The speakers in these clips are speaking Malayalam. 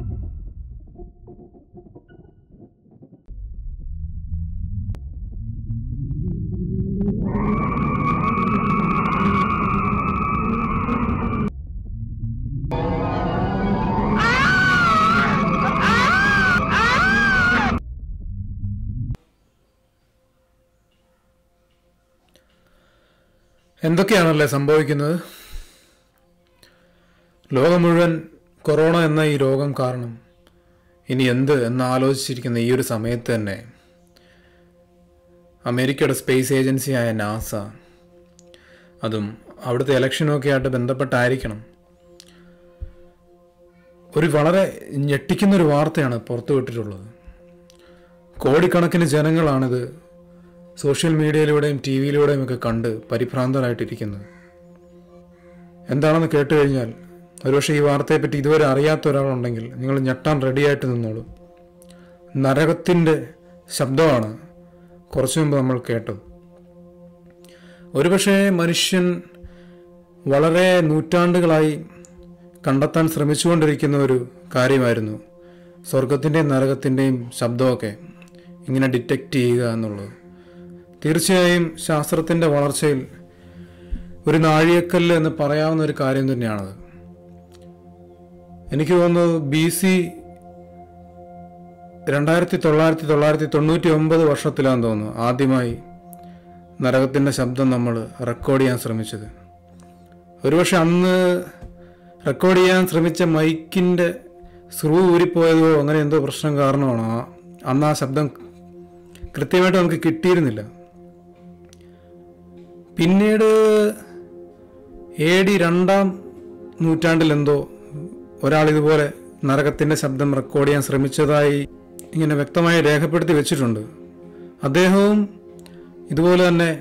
എന്തൊക്കെയാണല്ലേ സംഭവിക്കുന്നത് ലോകം മുഴുവൻ കൊറോണ എന്ന ഈ രോഗം കാരണം ഇനി എന്ത് എന്ന് ആലോചിച്ചിരിക്കുന്ന ഈ ഒരു സമയത്ത് തന്നെ അമേരിക്കയുടെ സ്പേസ് ഏജൻസിയായ നാസ അതും അവിടുത്തെ ഇലക്ഷനൊക്കെ ആയിട്ട് ബന്ധപ്പെട്ടായിരിക്കണം ഒരു വളരെ ഞെട്ടിക്കുന്ന ഒരു വാർത്തയാണ് പുറത്തുവിട്ടിട്ടുള്ളത് കോടിക്കണക്കിന് ജനങ്ങളാണിത് സോഷ്യൽ മീഡിയയിലൂടെയും ടി വിയിലൂടെയും ഒക്കെ കണ്ട് പരിഭ്രാന്തരായിട്ടിരിക്കുന്നത് എന്താണെന്ന് കേട്ട് കഴിഞ്ഞാൽ ഒരുപക്ഷെ ഈ വാർത്തയെപ്പറ്റി ഇതുവരെ അറിയാത്ത ഒരാളുണ്ടെങ്കിൽ നിങ്ങൾ ഞെട്ടാൻ റെഡിയായിട്ട് നിന്നോളൂ നരകത്തിൻ്റെ ശബ്ദമാണ് കുറച്ചു മുമ്പ് നമ്മൾ കേട്ടത് ഒരുപക്ഷെ മനുഷ്യൻ വളരെ നൂറ്റാണ്ടുകളായി കണ്ടെത്താൻ ശ്രമിച്ചുകൊണ്ടിരിക്കുന്ന ഒരു കാര്യമായിരുന്നു സ്വർഗത്തിൻ്റെയും നരകത്തിൻ്റെയും ശബ്ദമൊക്കെ ഇങ്ങനെ ഡിറ്റക്റ്റ് ചെയ്യുക എന്നുള്ളത് തീർച്ചയായും ശാസ്ത്രത്തിൻ്റെ വളർച്ചയിൽ ഒരു നാഴികക്കല്ല് എന്ന് പറയാവുന്ന ഒരു കാര്യം തന്നെയാണത് എനിക്ക് തോന്നുന്നത് ബി സി രണ്ടായിരത്തി തൊള്ളായിരത്തി തൊള്ളായിരത്തി തൊണ്ണൂറ്റി ഒമ്പത് വർഷത്തിലാന്ന് തോന്നുന്നു ആദ്യമായി നരകത്തിൻ്റെ ശബ്ദം നമ്മൾ റെക്കോർഡ് ചെയ്യാൻ ശ്രമിച്ചത് ഒരുപക്ഷെ അന്ന് റെക്കോർഡ് ചെയ്യാൻ ശ്രമിച്ച മൈക്കിൻ്റെ സ്ക്രൂ ഊരിപ്പോയതോ അങ്ങനെ എന്തോ പ്രശ്നം കാരണമാണോ ആ- അന്ന് ആ ശബ്ദം കൃത്യമായിട്ട് നമുക്ക് കിട്ടിയിരുന്നില്ല പിന്നീട് എ ഡി രണ്ടാം നൂറ്റാണ്ടിൽ എന്തോ ഒരാൾ ഇതുപോലെ നരകത്തിൻ്റെ ശബ്ദം റെക്കോർഡ് ചെയ്യാൻ ശ്രമിച്ചതായി ഇങ്ങനെ വ്യക്തമായി രേഖപ്പെടുത്തി വെച്ചിട്ടുണ്ട് അദ്ദേഹവും ഇതുപോലെ തന്നെ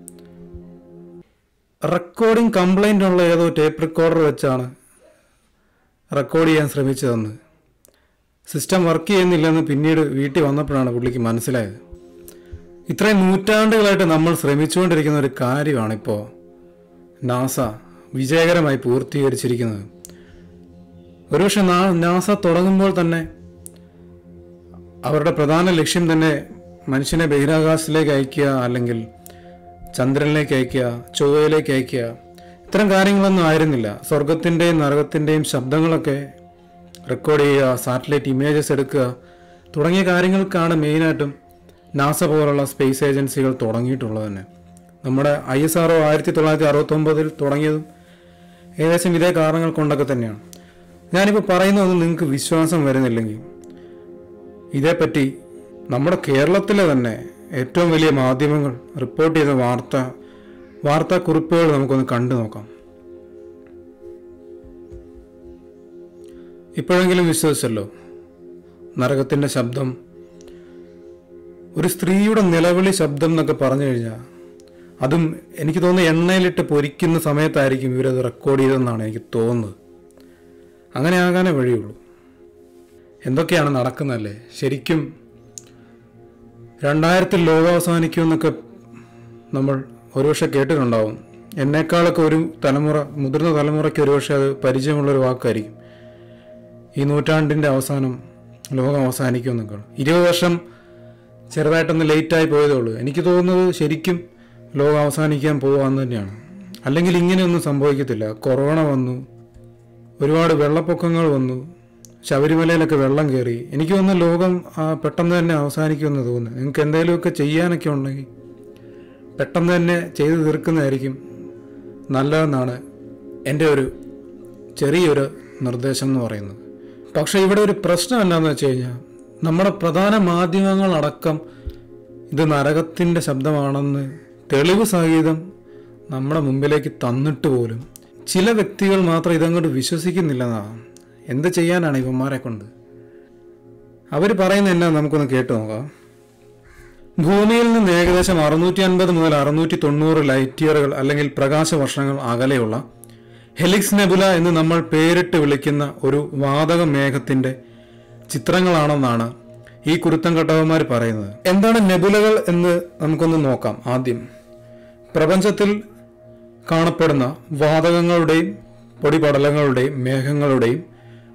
റെക്കോർഡിംഗ് കംപ്ലൈൻ്റ് ഉള്ള ഏതോ ടേപ്പ് റെക്കോർഡർ വെച്ചാണ് റെക്കോർഡ് ചെയ്യാൻ ശ്രമിച്ചതെന്ന് സിസ്റ്റം വർക്ക് ചെയ്യുന്നില്ലെന്ന് പിന്നീട് വീട്ടിൽ വന്നപ്പോഴാണ് പുള്ളിക്ക് മനസ്സിലായത് ഇത്രയും നൂറ്റാണ്ടുകളായിട്ട് നമ്മൾ ശ്രമിച്ചുകൊണ്ടിരിക്കുന്ന ഒരു കാര്യമാണിപ്പോൾ നാസ വിജയകരമായി പൂർത്തീകരിച്ചിരിക്കുന്നത് ഒരുപക്ഷെ നാ- നാസ തുടങ്ങുമ്പോൾ തന്നെ അവരുടെ പ്രധാന ലക്ഷ്യം തന്നെ മനുഷ്യനെ ബഹിരാകാശത്തിലേക്ക് അയക്കുക അല്ലെങ്കിൽ ചന്ദ്രനിലേക്ക് അയക്കുക ചൊവ്വയിലേക്ക് അയക്കുക ഇത്തരം കാര്യങ്ങളൊന്നും ആയിരുന്നില്ല സ്വർഗത്തിൻ്റെയും നരകത്തിൻ്റെയും ശബ്ദങ്ങളൊക്കെ റെക്കോർഡ് ചെയ്യുക സാറ്റലൈറ്റ് ഇമേജസ് എടുക്കുക തുടങ്ങിയ കാര്യങ്ങൾക്കാണ് മെയിനായിട്ടും നാസ പോലുള്ള സ്പേസ് ഏജൻസികൾ തുടങ്ങിയിട്ടുള്ളത് തന്നെ നമ്മുടെ ഐ എസ് ആർ ആയിരത്തി തൊള്ളായിരത്തി അറുപത്തൊമ്പതിൽ തുടങ്ങിയതും ഏകദേശം ഇതേ കാരണങ്ങൾ കൊണ്ടൊക്കെ തന്നെയാണ് ഞാനിപ്പോൾ പറയുന്നതൊന്നും നിങ്ങൾക്ക് വിശ്വാസം വരുന്നില്ലെങ്കിൽ ഇതേപ്പറ്റി നമ്മുടെ കേരളത്തിലെ തന്നെ ഏറ്റവും വലിയ മാധ്യമങ്ങൾ റിപ്പോർട്ട് ചെയ്ത വാർത്ത വാർത്താ കുറിപ്പുകൾ നമുക്കൊന്ന് കണ്ടു നോക്കാം ഇപ്പോഴെങ്കിലും വിശ്വസിച്ചല്ലോ നരകത്തിൻ്റെ ശബ്ദം ഒരു സ്ത്രീയുടെ നിലവിളി ശബ്ദം എന്നൊക്കെ പറഞ്ഞു കഴിഞ്ഞാൽ അതും എനിക്ക് തോന്നുന്നു എണ്ണയിലിട്ട് പൊരിക്കുന്ന സമയത്തായിരിക്കും ഇവരത് റെക്കോർഡ് ചെയ്തതെന്നാണ് എനിക്ക് തോന്നുന്നത് അങ്ങനെ ആകാനേ വഴിയുള്ളൂ എന്തൊക്കെയാണ് നടക്കുന്നതല്ലേ ശരിക്കും രണ്ടായിരത്തിൽ ലോകം അവസാനിക്കുമെന്നൊക്കെ നമ്മൾ ഒരുപക്ഷെ കേട്ടിട്ടുണ്ടാവും എന്നേക്കാളൊക്കെ ഒരു തലമുറ മുതിർന്ന തലമുറയ്ക്ക് ഒരുപക്ഷെ അത് പരിചയമുള്ളൊരു വാക്കായിരിക്കും ഈ നൂറ്റാണ്ടിൻ്റെ അവസാനം ലോകം അവസാനിക്കുമെന്നൊക്കെ ഇരുപത് വർഷം ചെറുതായിട്ടൊന്ന് ലേറ്റായി പോയതേ ഉള്ളൂ എനിക്ക് തോന്നുന്നത് ശരിക്കും ലോകം അവസാനിക്കാൻ പോകാമെന്ന് തന്നെയാണ് അല്ലെങ്കിൽ ഇങ്ങനെയൊന്നും സംഭവിക്കത്തില്ല കൊറോണ വന്നു ഒരുപാട് വെള്ളപ്പൊക്കങ്ങൾ വന്നു ശബരിമലയിലൊക്കെ വെള്ളം കയറി എനിക്ക് തോന്നുന്നു ലോകം ആ, പെട്ടെന്ന് തന്നെ അവസാനിക്കുമെന്ന് തോന്നുന്നു നിങ്ങൾക്ക് എന്തെങ്കിലുമൊക്കെ ചെയ്യാനൊക്കെ ഉണ്ടെങ്കിൽ പെട്ടെന്ന് തന്നെ ചെയ്തു തീർക്കുന്നതായിരിക്കും നല്ലതെന്നാണ് എൻ്റെ ഒരു ചെറിയൊരു നിർദ്ദേശം എന്ന് പറയുന്നത് പക്ഷേ ഇവിടെ ഒരു പ്രശ്നം എന്താണെന്ന് വെച്ച് കഴിഞ്ഞാൽ നമ്മുടെ പ്രധാന മാധ്യമങ്ങളടക്കം ഇത് നരകത്തിൻ്റെ ശബ്ദമാണെന്ന് തെളിവ് സഹിതം നമ്മുടെ മുമ്പിലേക്ക് തന്നിട്ട് പോലും ചില വ്യക്തികൾ മാത്രം ഇതങ്ങോട്ട് വിശ്വസിക്കുന്നില്ലെന്നാണ് എന്ത് ചെയ്യാനാണ് ഇവന്മാരെ കൊണ്ട് അവർ പറയുന്ന എന്നാ നമുക്കൊന്ന് കേട്ടു നോക്കാം ഭൂമിയിൽ നിന്ന് ഏകദേശം അറുന്നൂറ്റി അൻപത് മുതൽ അറുന്നൂറ്റി തൊണ്ണൂറ് ലൈറ്റ് ഇയറുകൾ അല്ലെങ്കിൽ പ്രകാശ വർഷങ്ങൾ അകലെയുള്ള ഹെലിക്സ് നെബുല എന്ന് നമ്മൾ പേരിട്ട് വിളിക്കുന്ന ഒരു വാതക മേഘത്തിന്റെ ചിത്രങ്ങളാണെന്നാണ് ഈ കുരുത്തം കട്ടവന്മാർ പറയുന്നത് എന്താണ് നെബുലകൾ എന്ന് നമുക്കൊന്ന് നോക്കാം ആദ്യം പ്രപഞ്ചത്തിൽ കാണപ്പെടുന്ന വാതകങ്ങളുടെയും പൊടിപടലങ്ങളുടെയും മേഘങ്ങളുടെയും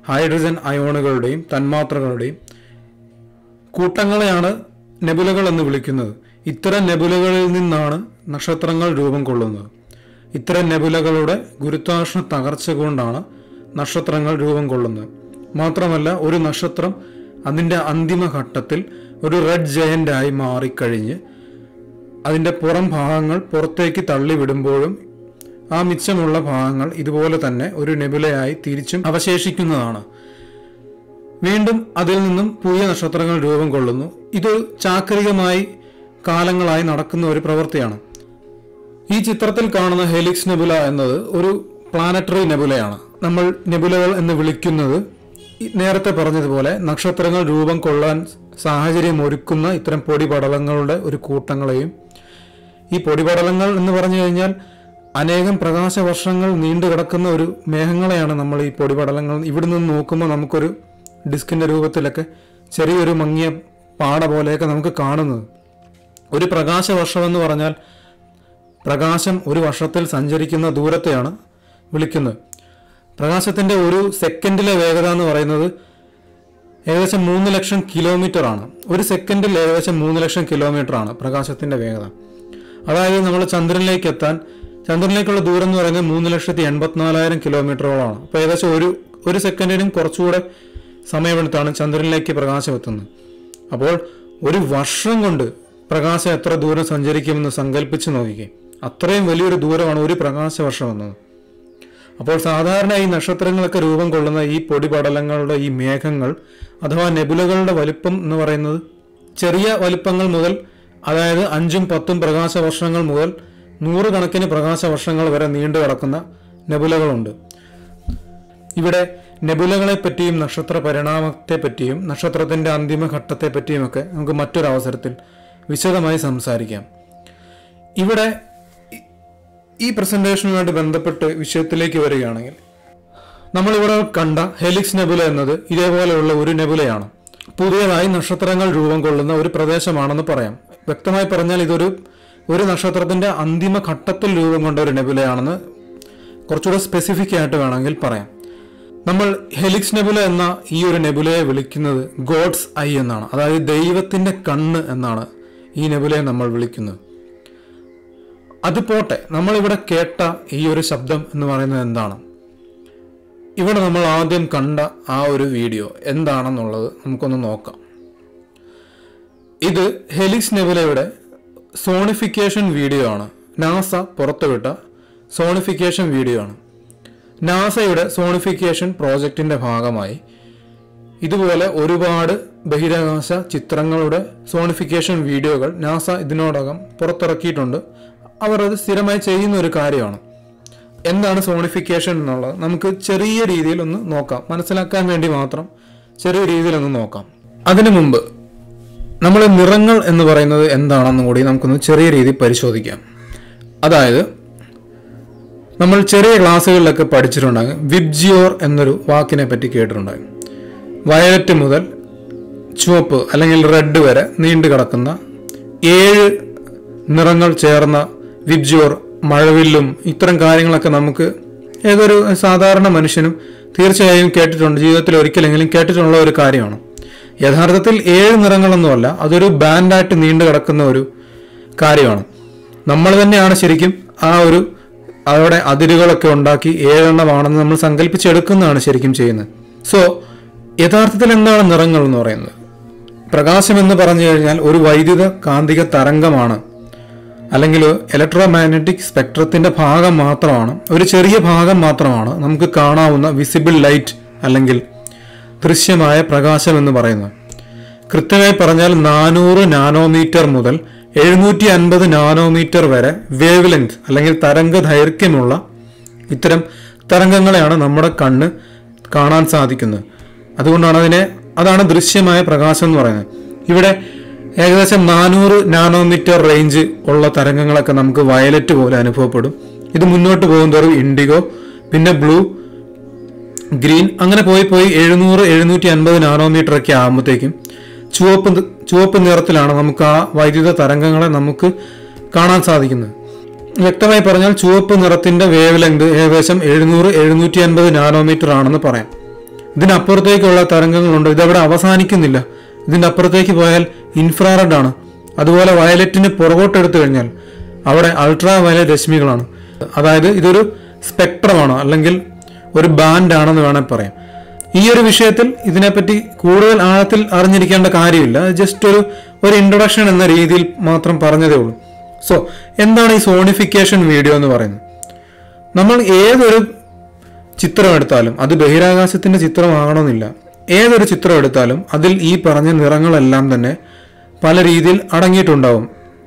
ഹൈഡ്രജൻ അയോണുകളുടെയും തന്മാത്രകളുടെയും കൂട്ടങ്ങളെയാണ് നെബുലകൾ എന്ന് വിളിക്കുന്നത് ഇത്തരം നെബുലകളിൽ നിന്നാണ് നക്ഷത്രങ്ങൾ രൂപം കൊള്ളുന്നത് ഇത്തരം നെബുലകളുടെ ഗുരുത്വാകർഷണ തകർച്ച കൊണ്ടാണ് നക്ഷത്രങ്ങൾ രൂപം കൊള്ളുന്നത് മാത്രമല്ല ഒരു നക്ഷത്രം അതിൻ്റെ അന്തിമ ഘട്ടത്തിൽ ഒരു റെഡ് ജയൻ്റായി മാറിക്കഴിഞ്ഞ് അതിൻ്റെ പുറം ഭാഗങ്ങൾ പുറത്തേക്ക് തള്ളിവിടുമ്പോഴും ആ മിച്ചമുള്ള ഭാഗങ്ങൾ ഇതുപോലെ തന്നെ ഒരു നെബുലയായി തിരിച്ചും അവശേഷിക്കുന്നതാണ് വീണ്ടും അതിൽ നിന്നും പുതിയ നക്ഷത്രങ്ങൾ രൂപം കൊള്ളുന്നു ഇത് ചാക്രികമായി കാലങ്ങളായി നടക്കുന്ന ഒരു പ്രവൃത്തിയാണ് ഈ ചിത്രത്തിൽ കാണുന്ന ഹെലിക്സ് നെബുല എന്നത് ഒരു പ്ലാനറ്ററി നെബുലയാണ് നമ്മൾ നെബുലകൾ എന്ന് വിളിക്കുന്നത് ഈ നേരത്തെ പറഞ്ഞതുപോലെ നക്ഷത്രങ്ങൾ രൂപം കൊള്ളാൻ സാഹചര്യം ഒരുക്കുന്ന ഇത്തരം പൊടിപടലങ്ങളുടെ ഒരു കൂട്ടങ്ങളെയും ഈ പൊടിപടലങ്ങൾ എന്ന് പറഞ്ഞു കഴിഞ്ഞാൽ അനേകം പ്രകാശ വർഷങ്ങൾ നീണ്ടു കിടക്കുന്ന ഒരു മേഘങ്ങളെയാണ് നമ്മൾ ഈ പൊടിപടലങ്ങൾ ഇവിടെ നിന്ന് നോക്കുമ്പോൾ നമുക്കൊരു ഡിസ്കിന്റെ രൂപത്തിലൊക്കെ ചെറിയൊരു മങ്ങിയ പാട പോലെയൊക്കെ നമുക്ക് കാണുന്നത് ഒരു പ്രകാശ വർഷം എന്ന് പറഞ്ഞാൽ പ്രകാശം ഒരു വർഷത്തിൽ സഞ്ചരിക്കുന്ന ദൂരത്തെയാണ് വിളിക്കുന്നത് പ്രകാശത്തിന്റെ ഒരു സെക്കൻഡിലെ വേഗത എന്ന് പറയുന്നത് ഏകദേശം മൂന്ന് ലക്ഷം കിലോമീറ്റർ ആണ് ഒരു സെക്കൻഡിൽ ഏകദേശം മൂന്ന് ലക്ഷം കിലോമീറ്റർ ആണ് പ്രകാശത്തിന്റെ വേഗത അതായത് നമ്മൾ ചന്ദ്രനിലേക്ക് എത്താൻ ചന്ദ്രനിലേക്കുള്ള ദൂരം എന്ന് പറയുന്നത് മൂന്ന് ലക്ഷത്തി എൺപത്തിനാലായിരം കിലോമീറ്ററോളമാണ് അപ്പോൾ ഏകദേശം ഒരു ഒരു സെക്കൻഡിനും കുറച്ചുകൂടെ സമയമെടുത്താണ് ചന്ദ്രനിലേക്ക് പ്രകാശം എത്തുന്നത് അപ്പോൾ ഒരു വർഷം കൊണ്ട് പ്രകാശം എത്ര ദൂരം സഞ്ചരിക്കുമെന്ന് സങ്കല്പിച്ച് നോക്കിക്കേ അത്രയും വലിയൊരു ദൂരമാണ് ഒരു പ്രകാശ വർഷം എന്നത് അപ്പോൾ സാധാരണ ഈ നക്ഷത്രങ്ങളൊക്കെ രൂപം കൊള്ളുന്ന ഈ പൊടിപടലങ്ങളുടെ ഈ മേഘങ്ങൾ അഥവാ നെബുലകളുടെ വലിപ്പം എന്ന് പറയുന്നത് ചെറിയ വലിപ്പങ്ങൾ മുതൽ അതായത് അഞ്ചും പത്തും പ്രകാശ വർഷങ്ങൾ മുതൽ നൂറുകണക്കിന് പ്രകാശ വർഷങ്ങൾ വരെ നീണ്ടു കിടക്കുന്ന നെബുലകളുണ്ട് ഇവിടെ നെബുലകളെ പറ്റിയും നക്ഷത്ര പരിണാമത്തെ പറ്റിയും നക്ഷത്രത്തിന്റെ അന്തിമ ഘട്ടത്തെ പറ്റിയുമൊക്കെ നമുക്ക് മറ്റൊരു അവസരത്തിൽ വിശദമായി സംസാരിക്കാം ഇവിടെ ഈ- ഈ പ്രസന്റേഷനുമായിട്ട് ബന്ധപ്പെട്ട് വിഷയത്തിലേക്ക് വരികയാണെങ്കിൽ നമ്മളിവിടെ കണ്ട ഹെലിക്സ് നെബുല എന്നത് ഇതേപോലെയുള്ള ഒരു നെബുലയാണ് പുതിയതായി നക്ഷത്രങ്ങൾ രൂപം കൊള്ളുന്ന ഒരു പ്രദേശമാണെന്ന് പറയാം വ്യക്തമായി പറഞ്ഞാൽ ഇതൊരു ഒരു നക്ഷത്രത്തിന്റെ അന്തിമ ഘട്ടത്തിൽ രൂപം കൊണ്ട ഒരു നെബുലയാണെന്ന് കുറച്ചുകൂടെ സ്പെസിഫിക് ആയിട്ട് വേണമെങ്കിൽ പറയാം നമ്മൾ ഹെലിക്സ് നെബുല എന്ന ഈ ഒരു നെബുലയെ വിളിക്കുന്നത് ഗോഡ്സ് ഐ എന്നാണ് അതായത് ദൈവത്തിന്റെ കണ്ണ് എന്നാണ് ഈ നെബുലയെ നമ്മൾ വിളിക്കുന്നത് അത് പോട്ടെ നമ്മളിവിടെ കേട്ട ഈ ഒരു ശബ്ദം എന്ന് പറയുന്നത് എന്താണ് ഇവിടെ നമ്മൾ ആദ്യം കണ്ട ആ ഒരു വീഡിയോ എന്താണെന്നുള്ളത് നമുക്കൊന്ന് നോക്കാം ഇത് ഹെലിക്സ് നെബുലയുടെ സോണിഫിക്കേഷൻ വീഡിയോ ആണ് നാസ പുറത്തുവിട്ട സോണിഫിക്കേഷൻ വീഡിയോ ആണ് നാസയുടെ സോണിഫിക്കേഷൻ പ്രോജക്റ്റിന്റെ ഭാഗമായി ഇതുപോലെ ഒരുപാട് ബഹിരാകാശ ചിത്രങ്ങളുടെ സോണിഫിക്കേഷൻ വീഡിയോകൾ നാസ ഇതിനോടകം പുറത്തിറക്കിയിട്ടുണ്ട് അവർ അത് സ്ഥിരമായി ചെയ്യുന്ന ഒരു കാര്യമാണ് എന്താണ് സോണിഫിക്കേഷൻ എന്നുള്ളത് നമുക്ക് ചെറിയ രീതിയിൽ ഒന്ന് നോക്കാം മനസ്സിലാക്കാൻ വേണ്ടി മാത്രം ചെറിയ രീതിയിൽ ഒന്ന് നോക്കാം അതിനു മുമ്പ് നമ്മൾ നിറങ്ങൾ എന്ന് പറയുന്നത് എന്താണെന്നും കൂടി നമുക്കൊന്ന് ചെറിയ രീതിയിൽ പരിശോധിക്കാം അതായത് നമ്മൾ ചെറിയ ക്ലാസ്സുകളിലൊക്കെ പഠിച്ചിട്ടുണ്ടാകും വിബ്ജിയോർ എന്നൊരു വാക്കിനെ പറ്റി കേട്ടിട്ടുണ്ടാകും വയലറ്റ് മുതൽ ചുവപ്പ് അല്ലെങ്കിൽ റെഡ് വരെ നീണ്ടു കിടക്കുന്ന ഏഴ് നിറങ്ങൾ ചേർന്ന വിബ്ജിയോർ മഴവില്ലും ഇത്തരം കാര്യങ്ങളൊക്കെ നമുക്ക് ഏതൊരു സാധാരണ മനുഷ്യനും തീർച്ചയായും കേട്ടിട്ടുണ്ട് ജീവിതത്തിൽ ഒരിക്കലെങ്കിലും കേട്ടിട്ടുള്ള ഒരു കാര്യമാണ് യഥാർത്ഥത്തിൽ ഏഴ് നിറങ്ങളൊന്നുമല്ല അതൊരു ബാൻഡായിട്ട് നീണ്ടു കിടക്കുന്ന ഒരു കാര്യമാണ് നമ്മൾ തന്നെയാണ് ശരിക്കും ആ ഒരു അവിടെ അതിരുകളൊക്കെ ഉണ്ടാക്കി ഏഴെണ്ണമാണെന്ന് നമ്മൾ സങ്കല്പിച്ചെടുക്കുന്നതാണ് ശരിക്കും ചെയ്യുന്നത് സോ യഥാർത്ഥത്തിൽ എന്താണ് നിറങ്ങൾ എന്ന് പറയുന്നത് പ്രകാശം എന്ന് പറഞ്ഞു കഴിഞ്ഞാൽ ഒരു വൈദ്യുത കാന്തിക തരംഗമാണ് അല്ലെങ്കിൽ ഇലക്ട്രോ മാഗ്നറ്റിക് സ്പെക്ട്രത്തിന്റെ ഭാഗം മാത്രമാണ് ഒരു ചെറിയ ഭാഗം മാത്രമാണ് നമുക്ക് കാണാവുന്ന വിസിബിൾ ലൈറ്റ് അല്ലെങ്കിൽ ദൃശ്യമായ പ്രകാശം എന്ന് പറയുന്നത് കൃത്യമായി പറഞ്ഞാൽ നാനൂറ് നാനോമീറ്റർ മുതൽ എഴുന്നൂറ്റി അൻപത് നാനോമീറ്റർ വരെ വേവ് ലെങ്ത് അല്ലെങ്കിൽ തരംഗ ദൈർഘ്യമുള്ള ഇത്തരം തരംഗങ്ങളെയാണ് നമ്മുടെ കണ്ണ് കാണാൻ സാധിക്കുന്നത് അതുകൊണ്ടാണ് അതിനെ അതാണ് ദൃശ്യമായ പ്രകാശം എന്ന് പറയുന്നത് ഇവിടെ ഏകദേശം നാനൂറ് നാനോമീറ്റർ റേഞ്ച് ഉള്ള തരംഗങ്ങളൊക്കെ നമുക്ക് വയലറ്റ് പോലെ അനുഭവപ്പെടും ഇത് മുന്നോട്ട് പോകുന്നതോറും ഇൻഡിഗോ പിന്നെ ബ്ലൂ ഗ്രീൻ അങ്ങനെ പോയി പോയി എഴുന്നൂറ് എഴുന്നൂറ്റി അൻപത് നാനോമീറ്റർ ഒക്കെ ആകുമ്പോഴത്തേക്കും ചുവപ്പ് നി- ചുവപ്പ് നിറത്തിലാണ് നമുക്ക് ആ വൈദ്യുത തരംഗങ്ങളെ നമുക്ക് കാണാൻ സാധിക്കുന്നത് വ്യക്തമായി പറഞ്ഞാൽ ചുവപ്പ് നിറത്തിന്റെ വേവ് ലെങ്ത് ഏകദേശം എഴുന്നൂറ് എഴുന്നൂറ്റി അൻപത് നാനോമീറ്റർ ആണെന്ന് പറയാം ഇതിനപ്പുറത്തേക്കുള്ള തരംഗങ്ങളുണ്ട് ഇതവിടെ അവസാനിക്കുന്നില്ല ഇതിൻ്റെ അപ്പുറത്തേക്ക് പോയാൽ ഇൻഫ്രാറെഡ് ആണ് അതുപോലെ വയലറ്റിന് പുറകോട്ടെടുത്തു കഴിഞ്ഞാൽ അവിടെ അൾട്രാ വയലറ്റ് രശ്മികളാണ് അതായത് ഇതൊരു സ്പെക്ട്രമാണ് അല്ലെങ്കിൽ ഒരു ബാൻഡ് ആണെന്ന് വേണമെങ്കിൽ പറയാം ഈ ഒരു വിഷയത്തിൽ ഇതിനെപ്പറ്റി കൂടുതൽ ആഴത്തിൽ അറിഞ്ഞിരിക്കേണ്ട കാര്യമില്ല ജസ്റ്റ് ഒരു ഒരു ഇൻട്രൊഡക്ഷൻ എന്ന രീതിയിൽ മാത്രം പറഞ്ഞതേ ഉള്ളൂ സോ എന്താണ് ഈ സോണിഫിക്കേഷൻ വീഡിയോ എന്ന് പറയുന്നത് നമ്മൾ ഏതൊരു ചിത്രം എടുത്താലും അത് ബഹിരാകാശത്തിന്റെ ചിത്രമാകണമെന്നില്ല ഏതൊരു ചിത്രം എടുത്താലും അതിൽ ഈ പറഞ്ഞ നിറങ്ങളെല്ലാം തന്നെ പല രീതിയിൽ അടങ്ങിയിട്ടുണ്ടാവും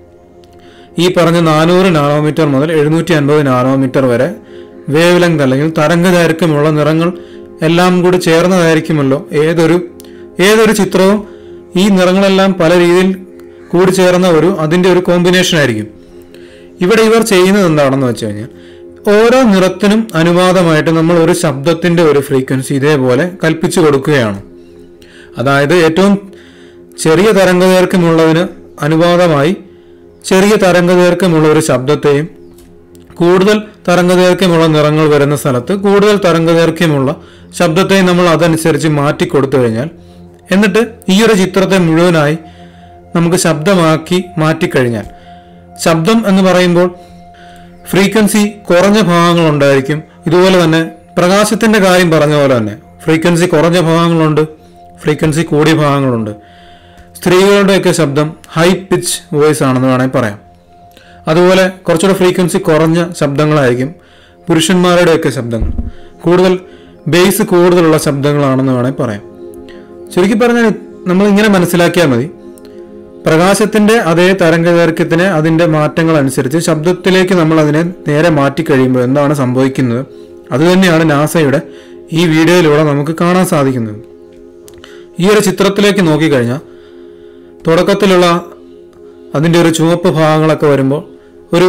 ഈ പറഞ്ഞ നാനൂറ് നാനോമീറ്റർ മുതൽ എഴുന്നൂറ്റി അൻപത് നാനോമീറ്റർ വരെ വേവ് ലെങ്ത് അല്ലെങ്കിൽ തരംഗദൈർഘ്യമുള്ള നിറങ്ങൾ എല്ലാം കൂടി ചേർന്നതായിരിക്കുമല്ലോ ഏതൊരു ഏതൊരു ചിത്രവും ഈ നിറങ്ങളെല്ലാം പല രീതിയിൽ കൂടി ചേർന്ന ഒരു അതിൻ്റെ ഒരു കോമ്പിനേഷൻ ആയിരിക്കും ഇവിടെ ഇവർ ചെയ്യുന്നത് എന്താണെന്ന് വെച്ച് കഴിഞ്ഞാൽ ഓരോ നിറത്തിനും അനുപാതമായിട്ട് നമ്മൾ ഒരു ശബ്ദത്തിന്റെ ഒരു ഫ്രീക്വൻസി ഇതേപോലെ കൽപ്പിച്ചു കൊടുക്കുകയാണ് അതായത് ഏറ്റവും ചെറിയ തരംഗദൈർഘ്യമുള്ളതിന് അനുപാതമായി ചെറിയ തരംഗദൈർഘ്യമുള്ള ഒരു ശബ്ദത്തെയും കൂടുതൽ തരംഗദൈർഘ്യമുള്ള നിറങ്ങൾ വരുന്ന സ്ഥലത്ത് കൂടുതൽ തരംഗദൈർഘ്യമുള്ള ശബ്ദത്തെയും നമ്മൾ അതനുസരിച്ച് മാറ്റി കൊടുത്തു കഴിഞ്ഞാൽ എന്നിട്ട് ഈ ഒരു ചിത്രത്തെ മുഴുവനായി നമുക്ക് ശബ്ദമാക്കി മാറ്റിക്കഴിഞ്ഞാൽ ശബ്ദം എന്ന് പറയുമ്പോൾ ഫ്രീക്വൻസി കുറഞ്ഞ ഭാഗങ്ങളുണ്ടായിരിക്കും ഇതുപോലെ തന്നെ പ്രകാശത്തിന്റെ കാര്യം പറഞ്ഞ പോലെ തന്നെ ഫ്രീക്വൻസി കുറഞ്ഞ ഭാഗങ്ങളുണ്ട് ഫ്രീക്വൻസി കൂടിയ ഭാഗങ്ങളുണ്ട് സ്ത്രീകളുടെയൊക്കെ ശബ്ദം ഹൈ പിച്ച് വോയിസ് ആണെന്ന് വേണമെങ്കിൽ പറയാം അതുപോലെ കുറച്ചുകൂടെ ഫ്രീക്വൻസി കുറഞ്ഞ ശബ്ദങ്ങളായിരിക്കും പുരുഷന്മാരുടെയൊക്കെ ശബ്ദങ്ങൾ കൂടുതൽ ബേസ് കൂടുതലുള്ള ശബ്ദങ്ങളാണെന്ന് വേണമെങ്കിൽ പറയാം ചുരുക്കി പറഞ്ഞാൽ നമ്മൾ ഇങ്ങനെ മനസ്സിലാക്കിയാൽ മതി പ്രകാശത്തിന്റെ അതേ തരംഗദൈർഘ്യത്തിന് അതിന്റെ മാറ്റങ്ങൾ അനുസരിച്ച് ശബ്ദത്തിലേക്ക് നമ്മൾ അതിനെ നേരെ മാറ്റി കഴിയുമ്പോൾ എന്താണ് സംഭവിക്കുന്നത് അതുതന്നെയാണ് നാസയുടെ ഈ വീഡിയോയിലൂടെ നമുക്ക് കാണാൻ സാധിക്കുന്നത് ഈ ഒരു ചിത്രത്തിലേക്ക് നോക്കിക്കഴിഞ്ഞാൽ തുടക്കത്തിലുള്ള അതിൻ്റെ ഒരു ചുവപ്പ് ഭാഗങ്ങളൊക്കെ വരുമ്പോൾ ഒരു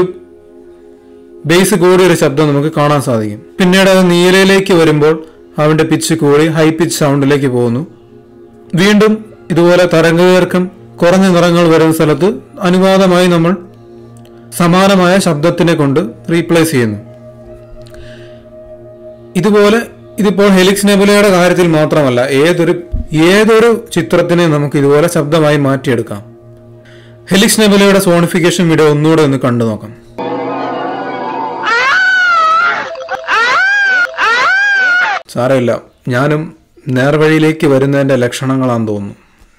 ബേസ് കൂടിയ ഒരു ശബ്ദം നമുക്ക് കാണാൻ സാധിക്കും പിന്നീട് അത് നീലയിലേക്ക് വരുമ്പോൾ അവൻ്റെ പിച്ച് കൂടി ഹൈ പിച്ച് സൗണ്ടിലേക്ക് പോകുന്നു വീണ്ടും ഇതുപോലെ തരംഗദൈർഘ്യം കുറഞ്ഞ നിറങ്ങൾ വരുന്ന സ്ഥലത്ത് അനുപാതമായി നമ്മൾ സമാനമായ ശബ്ദത്തിനെ കൊണ്ട് റീപ്ലേസ് ചെയ്യുന്നു ഇതുപോലെ ഇതിപ്പോൾ ഹെലിക്സ് നെബുലയുടെ കാര്യത്തിൽ മാത്രമല്ല ഏതൊരു ഏതൊരു ചിത്രത്തിനെ നമുക്ക് ഇതുപോലെ ശബ്ദമായി മാറ്റിയെടുക്കാം ഹെലിക്സ് നെബുലയുടെ സോണിഫിക്കേഷൻ വീഡിയോ ഒന്നുകൂടെ ഒന്ന് കണ്ടു നോക്കാം സാരമില്ല ഞാനും നേർവഴിയിലേക്ക് വരുന്നതിന്റെ ലക്ഷണങ്ങളാന്ന് തോന്നുന്നു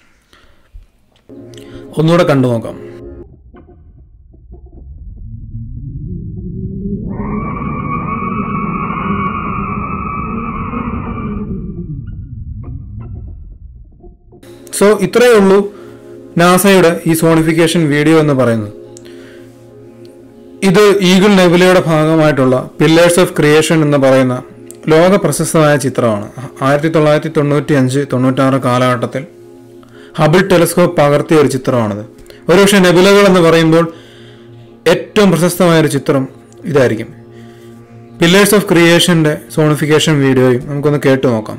ഒന്നുകൂടെ കണ്ടു നോക്കാം സോ ഇത്രയേ ഉള്ളൂ നാസയുടെ ഈ സോണിഫിക്കേഷൻ വീഡിയോ എന്ന് പറയുന്നത് ഇത് ഈഗിൾ നെബുലയുടെ ഭാഗമായിട്ടുള്ള പില്ലേഴ്സ് ഓഫ് ക്രിയേഷൻ എന്ന് പറയുന്ന ലോക പ്രശസ്തമായ ചിത്രമാണ് ആയിരത്തി തൊള്ളായിരത്തി തൊണ്ണൂറ്റി അഞ്ച് തൊണ്ണൂറ്റാറ് കാലഘട്ടത്തിൽ ഹബിൾ ടെലിസ്കോപ്പ് പകർത്തിയ ഒരു ചിത്രമാണിത് ഒരുപക്ഷെ നെബുലകൾ എന്ന് പറയുമ്പോൾ ഏറ്റവും പ്രശസ്തമായ ഒരു ചിത്രം ഇതായിരിക്കും പില്ലേഴ്സ് ഓഫ് ക്രിയേഷന്റെ സോണിഫിക്കേഷൻ വീഡിയോയും നമുക്കൊന്ന് കേട്ടു നോക്കാം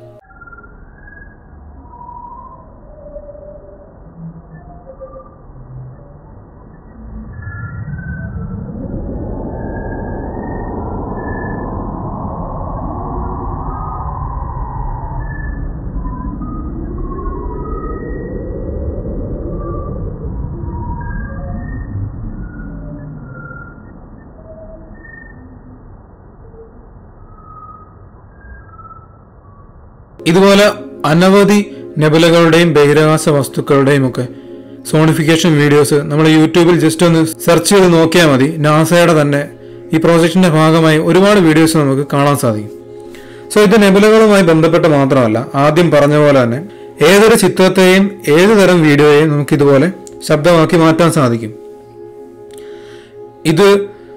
ഇതുപോലെ അനവധി നെബുലകളുടെയും ബഹിരാകാശ വസ്തുക്കളുടെയും ഒക്കെ സോണിഫിക്കേഷൻ വീഡിയോസ് നമ്മൾ യൂട്യൂബിൽ ജസ്റ്റ് ഒന്ന് സെർച്ച് ചെയ്ത് നോക്കിയാൽ മതി നാസയുടെ തന്നെ ഈ പ്രോജക്റ്റിന്റെ ഭാഗമായി ഒരുപാട് വീഡിയോസ് നമുക്ക് കാണാൻ സാധിക്കും സോ ഇത് നെബുലകളുമായി ബന്ധപ്പെട്ട് മാത്രമല്ല ആദ്യം പറഞ്ഞ പോലെ തന്നെ ഏതൊരു ചിത്രത്തെയും ഏത് തരം വീഡിയോയെയും നമുക്ക് ഇതുപോലെ ശബ്ദമാക്കി മാറ്റാൻ സാധിക്കും ഇത്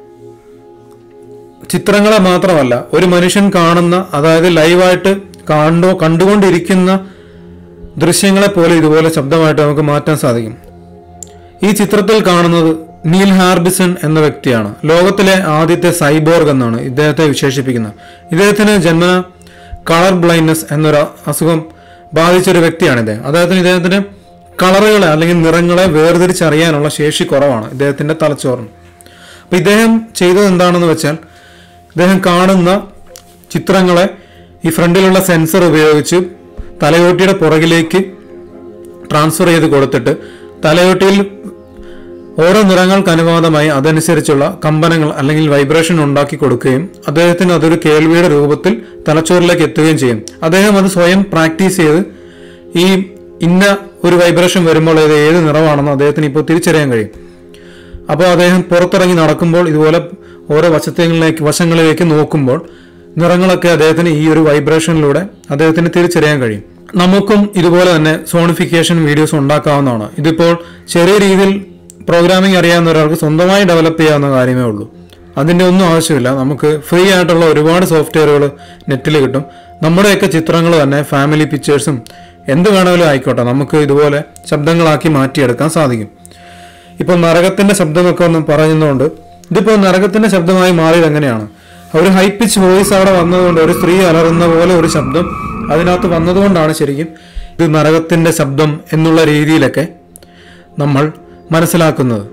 ചിത്രങ്ങളെ മാത്രമല്ല ഒരു മനുഷ്യൻ കാണുന്ന അതായത് ലൈവായിട്ട് കണ്ടു കണ്ടുകൊണ്ടിരിക്കുന്ന ദൃശ്യങ്ങളെ പോലെ ഇതുപോലെ ശബ്ദമായിട്ട് നമുക്ക് മാറ്റാൻ സാധിക്കും ഈ ചിത്രത്തിൽ കാണുന്നത് നീൽ ഹാർബിസൺ എന്ന വ്യക്തിയാണ് ലോകത്തിലെ ആദ്യത്തെ സൈബോർഗ് എന്നാണ് ഇദ്ദേഹത്തെ വിശേഷിപ്പിക്കുന്നത് ഇദ്ദേഹത്തിന് ജന്മന കളർ ബ്ലൈൻഡ്നെസ് എന്നൊരു അസുഖം ബാധിച്ചൊരു വ്യക്തിയാണ് ഇദ്ദേഹം അദ്ദേഹത്തിന് ഇദ്ദേഹത്തിന് കളറുകളെ അല്ലെങ്കിൽ നിറങ്ങളെ വേർതിരിച്ചറിയാനുള്ള ശേഷി കുറവാണ് ഇദ്ദേഹത്തിന്റെ തലച്ചോറിന് അപ്പൊ ഇദ്ദേഹം ചെയ്തത് എന്താണെന്ന് വെച്ചാൽ ഇദ്ദേഹം കാണുന്ന ചിത്രങ്ങളെ ഈ ഫ്രണ്ടിലുള്ള സെൻസർ ഉപയോഗിച്ച് തലയോട്ടിയുടെ പുറകിലേക്ക് ട്രാൻസ്ഫർ ചെയ്ത് കൊടുത്തിട്ട് തലയോട്ടിയിൽ ഓരോ നിറങ്ങൾക്ക് അനുപാതമായി അതനുസരിച്ചുള്ള കമ്പനങ്ങൾ അല്ലെങ്കിൽ വൈബ്രേഷൻ ഉണ്ടാക്കി കൊടുക്കുകയും അദ്ദേഹത്തിന് അതൊരു കേൾവിയുടെ രൂപത്തിൽ തലച്ചോറിലേക്ക് എത്തുകയും ചെയ്യും അദ്ദേഹം അത് സ്വയം പ്രാക്ടീസ് ചെയ്ത് ഈ ഇന്ന ഒരു വൈബ്രേഷൻ വരുമ്പോൾ ഇത് ഏത് നിറമാണെന്ന് അദ്ദേഹത്തിന് ഇപ്പോൾ തിരിച്ചറിയാൻ കഴിയും അപ്പോൾ അദ്ദേഹം പുറത്തിറങ്ങി നടക്കുമ്പോൾ ഇതുപോലെ ഓരോ വശത്തേക്ക് വശങ്ങളിലേക്ക് നോക്കുമ്പോൾ നിറങ്ങളൊക്കെ അദ്ദേഹത്തിന് ഈ ഒരു വൈബ്രേഷനിലൂടെ അദ്ദേഹത്തിന് തിരിച്ചറിയാൻ കഴിയും നമുക്കും ഇതുപോലെ തന്നെ സോണിഫിക്കേഷൻ വീഡിയോസ് ഉണ്ടാക്കാവുന്നതാണ് ഇതിപ്പോൾ ചെറിയ രീതിയിൽ പ്രോഗ്രാമിംഗ് അറിയാവുന്ന ഒരാൾക്ക് സ്വന്തമായി ഡെവലപ്പ് ചെയ്യാവുന്ന കാര്യമേ ഉള്ളൂ അതിൻ്റെ ഒന്നും ആവശ്യമില്ല നമുക്ക് ഫ്രീ ആയിട്ടുള്ള ഒരുപാട് സോഫ്റ്റ്വെയറുകൾ നെറ്റിൽ കിട്ടും നമ്മുടെയൊക്കെ ചിത്രങ്ങൾ തന്നെ ഫാമിലി പിക്ചേഴ്സും എന്ത് വേണമെങ്കിലും ആയിക്കോട്ടെ നമുക്ക് ഇതുപോലെ ശബ്ദങ്ങളാക്കി മാറ്റിയെടുക്കാൻ സാധിക്കും ഇപ്പോൾ നരകത്തിന്റെ ശബ്ദമൊക്കെ ഒന്ന് പറയുന്നതുകൊണ്ട് ഇതിപ്പോൾ നരകത്തിന്റെ ശബ്ദമായി മാറിയത് എങ്ങനെയാണ് ഒരു ഹൈ പിച്ച് വോയിസ് അവിടെ വന്നതുകൊണ്ട് ഒരു സ്ത്രീ അലറുന്ന പോലെ ഒരു ശബ്ദം അതിനകത്ത് വന്നതുകൊണ്ടാണ് ശരിക്കും ഇത് നരകത്തിന്റെ ശബ്ദം എന്നുള്ള രീതിയിലൊക്കെ നമ്മൾ മനസ്സിലാക്കുന്നത്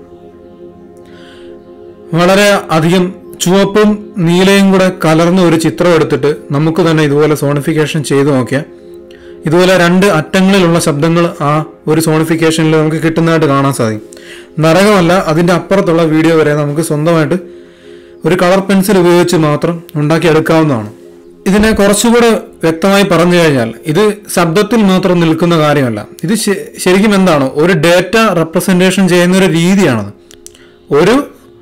വളരെ അധികം ചുവപ്പും നീലയും കൂടെ കലർന്ന ഒരു ചിത്രം എടുത്തിട്ട് നമുക്ക് തന്നെ ഇതുപോലെ സോണിഫിക്കേഷൻ ചെയ്തു നോക്കിയാൽ ഇതുപോലെ രണ്ട് അറ്റങ്ങളിലുള്ള ശബ്ദങ്ങൾ ആ ഒരു സോണിഫിക്കേഷനിൽ നമുക്ക് കിട്ടുന്നതായിട്ട് കാണാൻ സാധിക്കും നരകമല്ല അതിൻ്റെ അപ്പുറത്തുള്ള വീഡിയോ വരെ നമുക്ക് സ്വന്തമായിട്ട് ഒരു കളർ പെൻസിൽ ഉപയോഗിച്ച് മാത്രം ഉണ്ടാക്കിയെടുക്കാവുന്നതാണ് ഇതിനെ കുറച്ചുകൂടെ വ്യക്തമായി പറഞ്ഞു കഴിഞ്ഞാൽ ഇത് ശബ്ദത്തിൽ മാത്രം നിൽക്കുന്ന കാര്യമല്ല ഇത് ശ- ശരിക്കും എന്താണ് ഒരു ഡേറ്റ റെപ്രസെൻറ്റേഷൻ ചെയ്യുന്ന ഒരു രീതിയാണത് ഒരു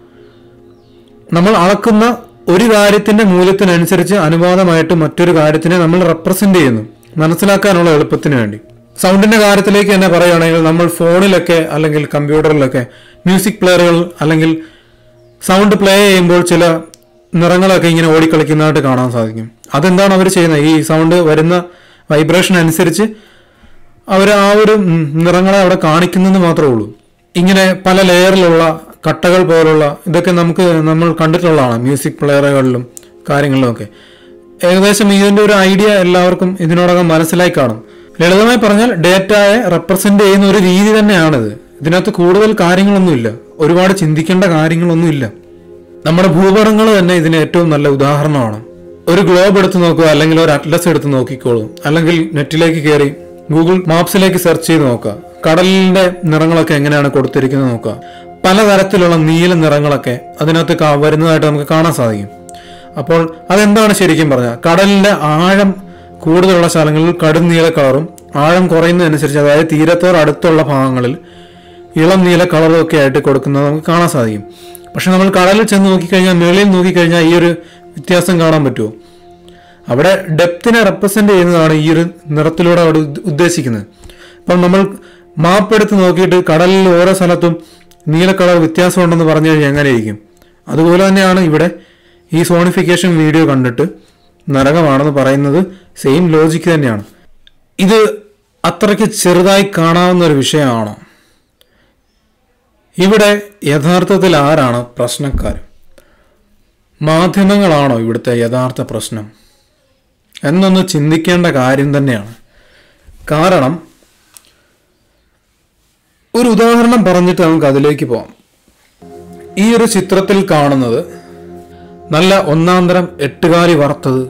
നമ്മൾ അളക്കുന്ന ഒരു കാര്യത്തിന്റെ മൂല്യത്തിനനുസരിച്ച് അനുപാതമായിട്ട് മറ്റൊരു കാര്യത്തിനെ നമ്മൾ റെപ്രസെന്റ് ചെയ്യുന്നു മനസ്സിലാക്കാനുള്ള എളുപ്പത്തിന് വേണ്ടി സൗണ്ടിന്റെ കാര്യത്തിലേക്ക് തന്നെ പറയുകയാണെങ്കിൽ നമ്മൾ ഫോണിലൊക്കെ അല്ലെങ്കിൽ കമ്പ്യൂട്ടറിലൊക്കെ മ്യൂസിക് പ്ലെയറുകൾ അല്ലെങ്കിൽ സൗണ്ട് പ്ലേ ചെയ്യുമ്പോൾ ചില നിറങ്ങളൊക്കെ ഇങ്ങനെ ഓടിക്കളിക്കുന്നതായിട്ട് കാണാൻ സാധിക്കും അതെന്താണ് അവർ ചെയ്യുന്നത് ഈ സൗണ്ട് വരുന്ന വൈബ്രേഷൻ അനുസരിച്ച് അവർ ആ ഒരു ഉം, നിറങ്ങളെ അവിടെ കാണിക്കുന്നെന്ന് മാത്രമേ ഉള്ളൂ ഇങ്ങനെ പല ലെയറിലുള്ള കട്ടകൾ പോലുള്ള ഇതൊക്കെ നമുക്ക് നമ്മൾ കണ്ടിട്ടുള്ളതാണ് മ്യൂസിക് പ്ലെയറുകളിലും കാര്യങ്ങളിലും ഒക്കെ ഏകദേശം ഇതിന്റെ ഒരു ഐഡിയ എല്ലാവർക്കും ഇതിനോടകം മനസ്സിലായി കാണും ലളിതമായി പറഞ്ഞാൽ ഡേറ്റയെ റെപ്രസെന്റ് ചെയ്യുന്ന ഒരു രീതി തന്നെയാണിത് ഇതിനകത്ത് കൂടുതൽ കാര്യങ്ങളൊന്നുമില്ല ഒരുപാട് ചിന്തിക്കേണ്ട കാര്യങ്ങളൊന്നുമില്ല നമ്മുടെ ഭൂപടങ്ങൾ തന്നെ ഇതിന് ഏറ്റവും നല്ല ഉദാഹരണമാണ് ഒരു ഗ്ലോബ് എടുത്ത് നോക്കുക അല്ലെങ്കിൽ ഒരു അറ്റ്ലസ് എടുത്ത് നോക്കിക്കോളൂ അല്ലെങ്കിൽ നെറ്റിലേക്ക് കയറി ഗൂഗിൾ മാപ്സിലേക്ക് സെർച്ച് ചെയ്ത് നോക്കുക കടലിന്റെ നിറങ്ങളൊക്കെ എങ്ങനെയാണ് കൊടുത്തിരിക്കുന്നത് നോക്കുക പലതരത്തിലുള്ള നീല നിറങ്ങളൊക്കെ അതിനകത്ത് കാ- വരുന്നതായിട്ട് നമുക്ക് കാണാൻ സാധിക്കും അപ്പോൾ അതെന്താണ് ശരിക്കും പറഞ്ഞാൽ കടലിന്റെ ആഴം കൂടുതലുള്ള സ്ഥലങ്ങളിൽ കടും നീല കളറും ആഴം കുറയുന്നതനുസരിച്ച് അതായത് തീരത്തോട് അടുത്തുള്ള ഭാഗങ്ങളിൽ ഇളം നീല കളറും ഒക്കെ ആയിട്ട് കൊടുക്കുന്നത് നമുക്ക് കാണാൻ സാധിക്കും പക്ഷെ നമ്മൾ കടലിൽ ചെന്ന് നോക്കിക്കഴിഞ്ഞാൽ മേളിൽ നോക്കിക്കഴിഞ്ഞാൽ ഈ ഒരു വ്യത്യാസം കാണാൻ പറ്റുമോ അവിടെ ഡെപ്തിനെ റെപ്രസെന്റ് ചെയ്യുന്നതാണ് ഈ ഒരു നിറത്തിലൂടെ അവിടെ ഉദ്ദ- ഉദ്ദേശിക്കുന്നത് അപ്പം നമ്മൾ മാപ്പ് എടുത്ത് നോക്കിയിട്ട് കടലിൽ ഓരോ സ്ഥലത്തും നീല കളർ വ്യത്യാസമുണ്ടെന്ന് പറഞ്ഞു കഴിഞ്ഞാൽ എങ്ങനെ ഇരിക്കും അതുപോലെ തന്നെയാണ് ഇവിടെ ഈ സോണിഫിക്കേഷൻ വീഡിയോ കണ്ടിട്ട് നരകമാണെന്ന് പറയുന്നത് സെയിം ലോജിക്ക് തന്നെയാണ് ഇത് അത്രയ്ക്ക് ചെറുതായി കാണാവുന്ന ഒരു വിഷയമാണോ ഇവിടെ യഥാർത്ഥത്തിൽ ആരാണ് പ്രശ്നക്കാർ മാധ്യമങ്ങളാണോ ഇവിടുത്തെ യഥാർത്ഥ പ്രശ്നം എന്നൊന്ന് ചിന്തിക്കേണ്ട കാര്യം തന്നെയാണ് കാരണം ഒരു ഉദാഹരണം പറഞ്ഞിട്ട് നമുക്ക് അതിലേക്ക് പോവാം ഈ ഒരു ചിത്രത്തിൽ കാണുന്നത് നല്ല ഒന്നാന്തരം എട്ടുകാലി വറുത്തത്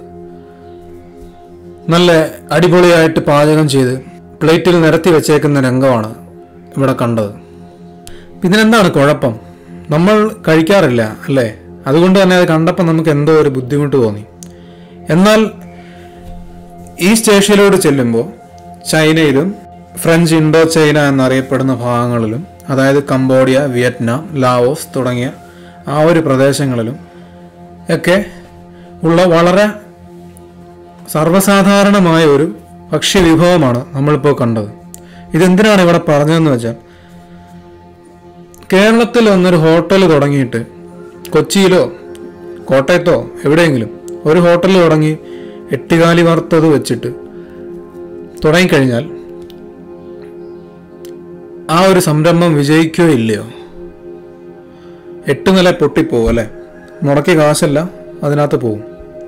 നല്ല അടിപൊളിയായിട്ട് പാചകം ചെയ്ത് പ്ലേറ്റിൽ നിരത്തി വെച്ചേക്കുന്ന രംഗമാണ് ഇവിടെ കണ്ടത് ഇതിനെന്താണ് കുഴപ്പം നമ്മൾ കഴിക്കാറില്ല അല്ലേ അതുകൊണ്ട് തന്നെ അത് കണ്ടപ്പോൾ നമുക്ക് എന്തോ ഒരു ബുദ്ധിമുട്ട് തോന്നി എന്നാൽ ഈസ്റ്റ് ഏഷ്യയിലോട്ട് ചെല്ലുമ്പോൾ ചൈനയിലും ഫ്രഞ്ച് ഇൻഡോ ചൈന എന്നറിയപ്പെടുന്ന ഭാഗങ്ങളിലും അതായത് കംബോഡിയ വിയറ്റ്നാം ലാവോസ് തുടങ്ങിയ ആ ഒരു പ്രദേശങ്ങളിലും ഒക്കെ ഉള്ള വളരെ സർവ്വസാധാരണമായ ഒരു ഭക്ഷ്യവിഭവമാണ് നമ്മളിപ്പോൾ കണ്ടത് ഇതെന്തിനാണ് ഇവിടെ പറഞ്ഞതെന്ന് വെച്ചാൽ കേരളത്തിൽ വന്നൊരു ഹോട്ടൽ തുടങ്ങിയിട്ട് കൊച്ചിയിലോ കോട്ടയത്തോ എവിടെയെങ്കിലും ഒരു ഹോട്ടൽ തുടങ്ങി എട്ടുകാലി വറുത്തത് വെച്ചിട്ട് തുടങ്ങിക്കഴിഞ്ഞാൽ ആ ഒരു സംരംഭം വിജയിക്കുകയോ ഇല്ലയോ എട്ട് നില പൊട്ടിപ്പോവും അല്ലേ മുടക്കിയ കാശല്ല അതിനകത്ത് പോവും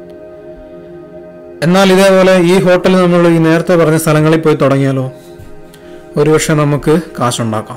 എന്നാൽ ഇതേപോലെ ഈ ഹോട്ടൽ നമ്മൾ ഈ നേരത്തെ പറഞ്ഞ സ്ഥലങ്ങളിൽ പോയി തുടങ്ങിയാലോ ഒരുപക്ഷെ നമുക്ക് കാശുണ്ടാക്കാം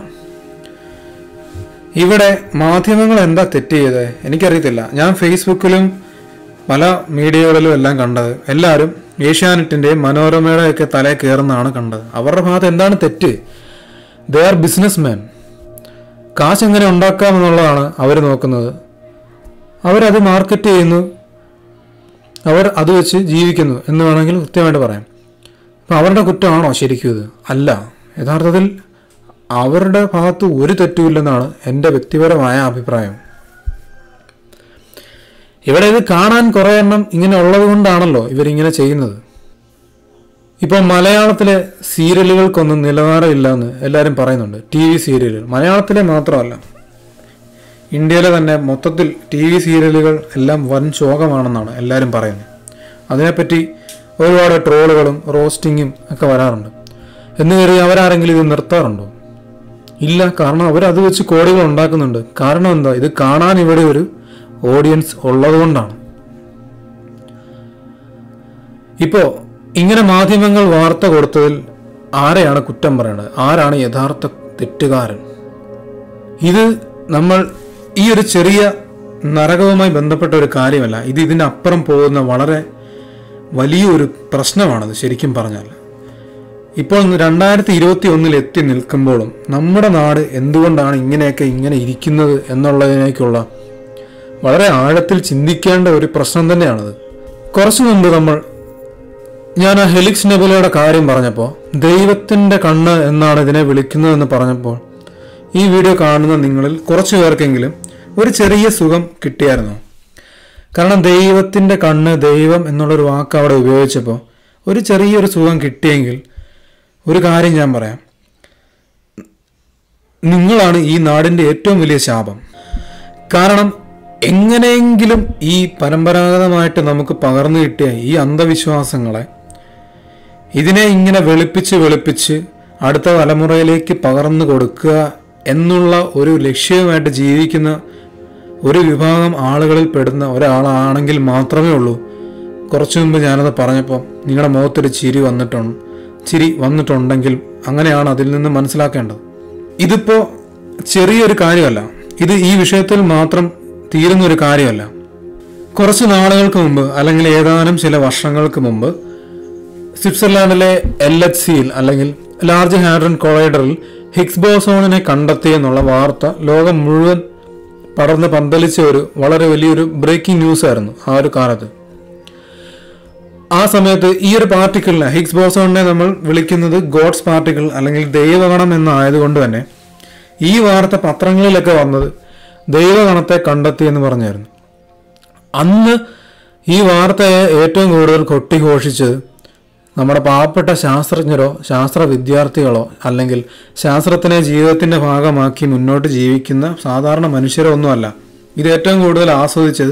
ഇവിടെ മാധ്യമങ്ങൾ എന്താ തെറ്റ് ചെയ്തത് എനിക്കറിയത്തില്ല ഞാൻ ഫേസ്ബുക്കിലും പല മീഡിയകളിലും എല്ലാം കണ്ടത് എല്ലാവരും ഏഷ്യാനെറ്റിൻ്റെയും മനോരമയുടെയൊക്കെ തലയിൽ കയറുന്നതാണ് കണ്ടത് അവരുടെ ഭാഗത്ത് എന്താണ് തെറ്റ് ദേ ആർ ബിസിനസ് മാൻ കാശ് എങ്ങനെ ഉണ്ടാക്കാം എന്നുള്ളതാണ് അവർ നോക്കുന്നത് അവരത് മാർക്കറ്റ് ചെയ്യുന്നു അവർ അത് വെച്ച് ജീവിക്കുന്നു എന്ന് വേണമെങ്കിൽ കൃത്യമായിട്ട് പറയാം അപ്പം അവരുടെ കുറ്റമാണോ ശരിക്കും ഇത് അല്ല യഥാർത്ഥത്തിൽ അവരുടെ ഭാഗത്ത് ഒരു തെറ്റുമില്ലെന്നാണ് എൻ്റെ വ്യക്തിപരമായ അഭിപ്രായം ഇവിടെ ഇത് കാണാൻ കുറേ എണ്ണം ഇങ്ങനെ ഉള്ളത് കൊണ്ടാണല്ലോ ഇവരിങ്ങനെ ചെയ്യുന്നത് ഇപ്പോൾ മലയാളത്തിലെ സീരിയലുകൾക്കൊന്നും നിലവാരമില്ല എന്ന് എല്ലാവരും പറയുന്നുണ്ട് ടി വി സീരിയലുകൾ മലയാളത്തിലെ മാത്രമല്ല ഇന്ത്യയിലെ തന്നെ മൊത്തത്തിൽ ടി വി സീരിയലുകൾ എല്ലാം വൻ ശോകമാണെന്നാണ് എല്ലാവരും പറയുന്നത് അതിനെപ്പറ്റി ഒരുപാട് ട്രോളുകളും റോസ്റ്റിങ്ങും ഒക്കെ വരാറുണ്ട് എന്ന് കയറി അവരാരെങ്കിലും ഇത് നിർത്താറുണ്ടോ ഇല്ല കാരണം അവരത് വെച്ച് കോടികൾ ഉണ്ടാക്കുന്നുണ്ട് കാരണം എന്താ ഇത് കാണാൻ ഇവിടെ ഒരു ഓഡിയൻസ് ഉള്ളതുകൊണ്ടാണ് ഇപ്പോ ഇങ്ങനെ മാധ്യമങ്ങൾ വാർത്ത കൊടുത്തതിൽ ആരെയാണ് കുറ്റം പറയേണ്ടത് ആരാണ് യഥാർത്ഥ തെറ്റുകാരൻ ഇത് നമ്മൾ ഈ ഒരു ചെറിയ നരകവുമായി ബന്ധപ്പെട്ട ഒരു കാര്യമല്ല ഇത് ഇതിനപ്പുറം പോകുന്ന വളരെ വലിയൊരു പ്രശ്നമാണത് ശരിക്കും പറഞ്ഞാൽ ഇപ്പോൾ രണ്ടായിരത്തി ഇരുപത്തി ഒന്നിൽ എത്തി നിൽക്കുമ്പോഴും നമ്മുടെ നാട് എന്തുകൊണ്ടാണ് ഇങ്ങനെയൊക്കെ ഇങ്ങനെ ഇരിക്കുന്നത് എന്നുള്ളതിനേക്കുള്ള വളരെ ആഴത്തിൽ ചിന്തിക്കേണ്ട ഒരു പ്രശ്നം തന്നെയാണത് കുറച്ചു മുമ്പ് നമ്മൾ ഞാൻ ആ ഹെലിക്സ് നെബുലയുടെ കാര്യം പറഞ്ഞപ്പോൾ ദൈവത്തിൻ്റെ കണ്ണ് എന്നാണ് ഇതിനെ വിളിക്കുന്നതെന്ന് പറഞ്ഞപ്പോൾ ഈ വീഡിയോ കാണുന്ന നിങ്ങളിൽ കുറച്ചു പേർക്കെങ്കിലും ഒരു ചെറിയ സുഖം കിട്ടിയായിരുന്നു കാരണം ദൈവത്തിൻ്റെ കണ്ണ് ദൈവം എന്നുള്ളൊരു വാക്ക് അവിടെ ഉപയോഗിച്ചപ്പോൾ ഒരു ചെറിയൊരു സുഖം കിട്ടിയെങ്കിൽ ഒരു കാര്യം ഞാൻ പറയാം നിങ്ങളാണ് ഈ നാടിൻ്റെ ഏറ്റവും വലിയ ശാപം കാരണം എങ്ങനെയെങ്കിലും ഈ പരമ്പരാഗതമായിട്ട് നമുക്ക് പകർന്നു കിട്ടിയ ഈ അന്ധവിശ്വാസങ്ങളെ ഇതിനെ ഇങ്ങനെ വെളുപ്പിച്ച് വെളുപ്പിച്ച് അടുത്ത തലമുറയിലേക്ക് പകർന്നു കൊടുക്കുക എന്നുള്ള ഒരു ലക്ഷ്യവുമായിട്ട് ജീവിക്കുന്ന ഒരു വിഭാഗം ആളുകളിൽ പെടുന്ന ഒരാളാണെങ്കിൽ മാത്രമേ ഉള്ളൂ കുറച്ചു മുമ്പ് ഞാനത് പറഞ്ഞപ്പോൾ നിങ്ങളുടെ മുഖത്തൊരു ചിരി വന്നിട്ടുണ്ട് ചിരി വന്നിട്ടുണ്ടെങ്കിൽ അങ്ങനെയാണ് അതിൽ നിന്ന് മനസ്സിലാക്കേണ്ടത് ഇതിപ്പോൾ ചെറിയൊരു കാര്യമല്ല ഇത് ഈ വിഷയത്തിൽ മാത്രം തീരുന്ന ഒരു കാര്യമല്ല കുറച്ച് നാളുകൾക്ക് മുമ്പ് അല്ലെങ്കിൽ ഏതാനും ചില വർഷങ്ങൾക്ക് മുമ്പ് സ്വിറ്റ്സർലാൻഡിലെ എൽ എച്ച് സിയിൽ അല്ലെങ്കിൽ ലാർജ് ഹാഡ്രൻ കൊളൈഡറിൽ ഹിഗ്സ് ബോസോണിനെ കണ്ടെത്തി എന്നുള്ള വാർത്ത ലോകം മുഴുവൻ പടർന്ന് പന്തലിച്ച ഒരു വളരെ വലിയൊരു ബ്രേക്കിംഗ് ന്യൂസ് ആയിരുന്നു ആ ഒരു കാലത്ത് ആ സമയത്ത് ഈ ഒരു പാർട്ടിക്കിളിനെ ഹിഗ്സ് ബോസോണിനെ നമ്മൾ വിളിക്കുന്നത് ഗോഡ്സ് പാർട്ടിക്കിൾ അല്ലെങ്കിൽ ദൈവഗണം എന്നായതുകൊണ്ട് തന്നെ ഈ വാർത്ത പത്രങ്ങളിലൊക്കെ വന്നത് ദൈവഗണത്തെ കണ്ടെത്തി എന്ന് പറഞ്ഞായിരുന്നു അന്ന് ഈ വാർത്തയെ ഏറ്റവും കൂടുതൽ കൊട്ടിഘോഷിച്ചത് നമ്മുടെ പാവപ്പെട്ട ശാസ്ത്രജ്ഞരോ ശാസ്ത്ര വിദ്യാർത്ഥികളോ അല്ലെങ്കിൽ ശാസ്ത്രത്തിനെ ജീവിതത്തിന്റെ ഭാഗമാക്കി മുന്നോട്ട് ജീവിക്കുന്ന സാധാരണ മനുഷ്യരോ ഒന്നുമല്ല ഇത് ഏറ്റവും കൂടുതൽ ആസ്വദിച്ചത്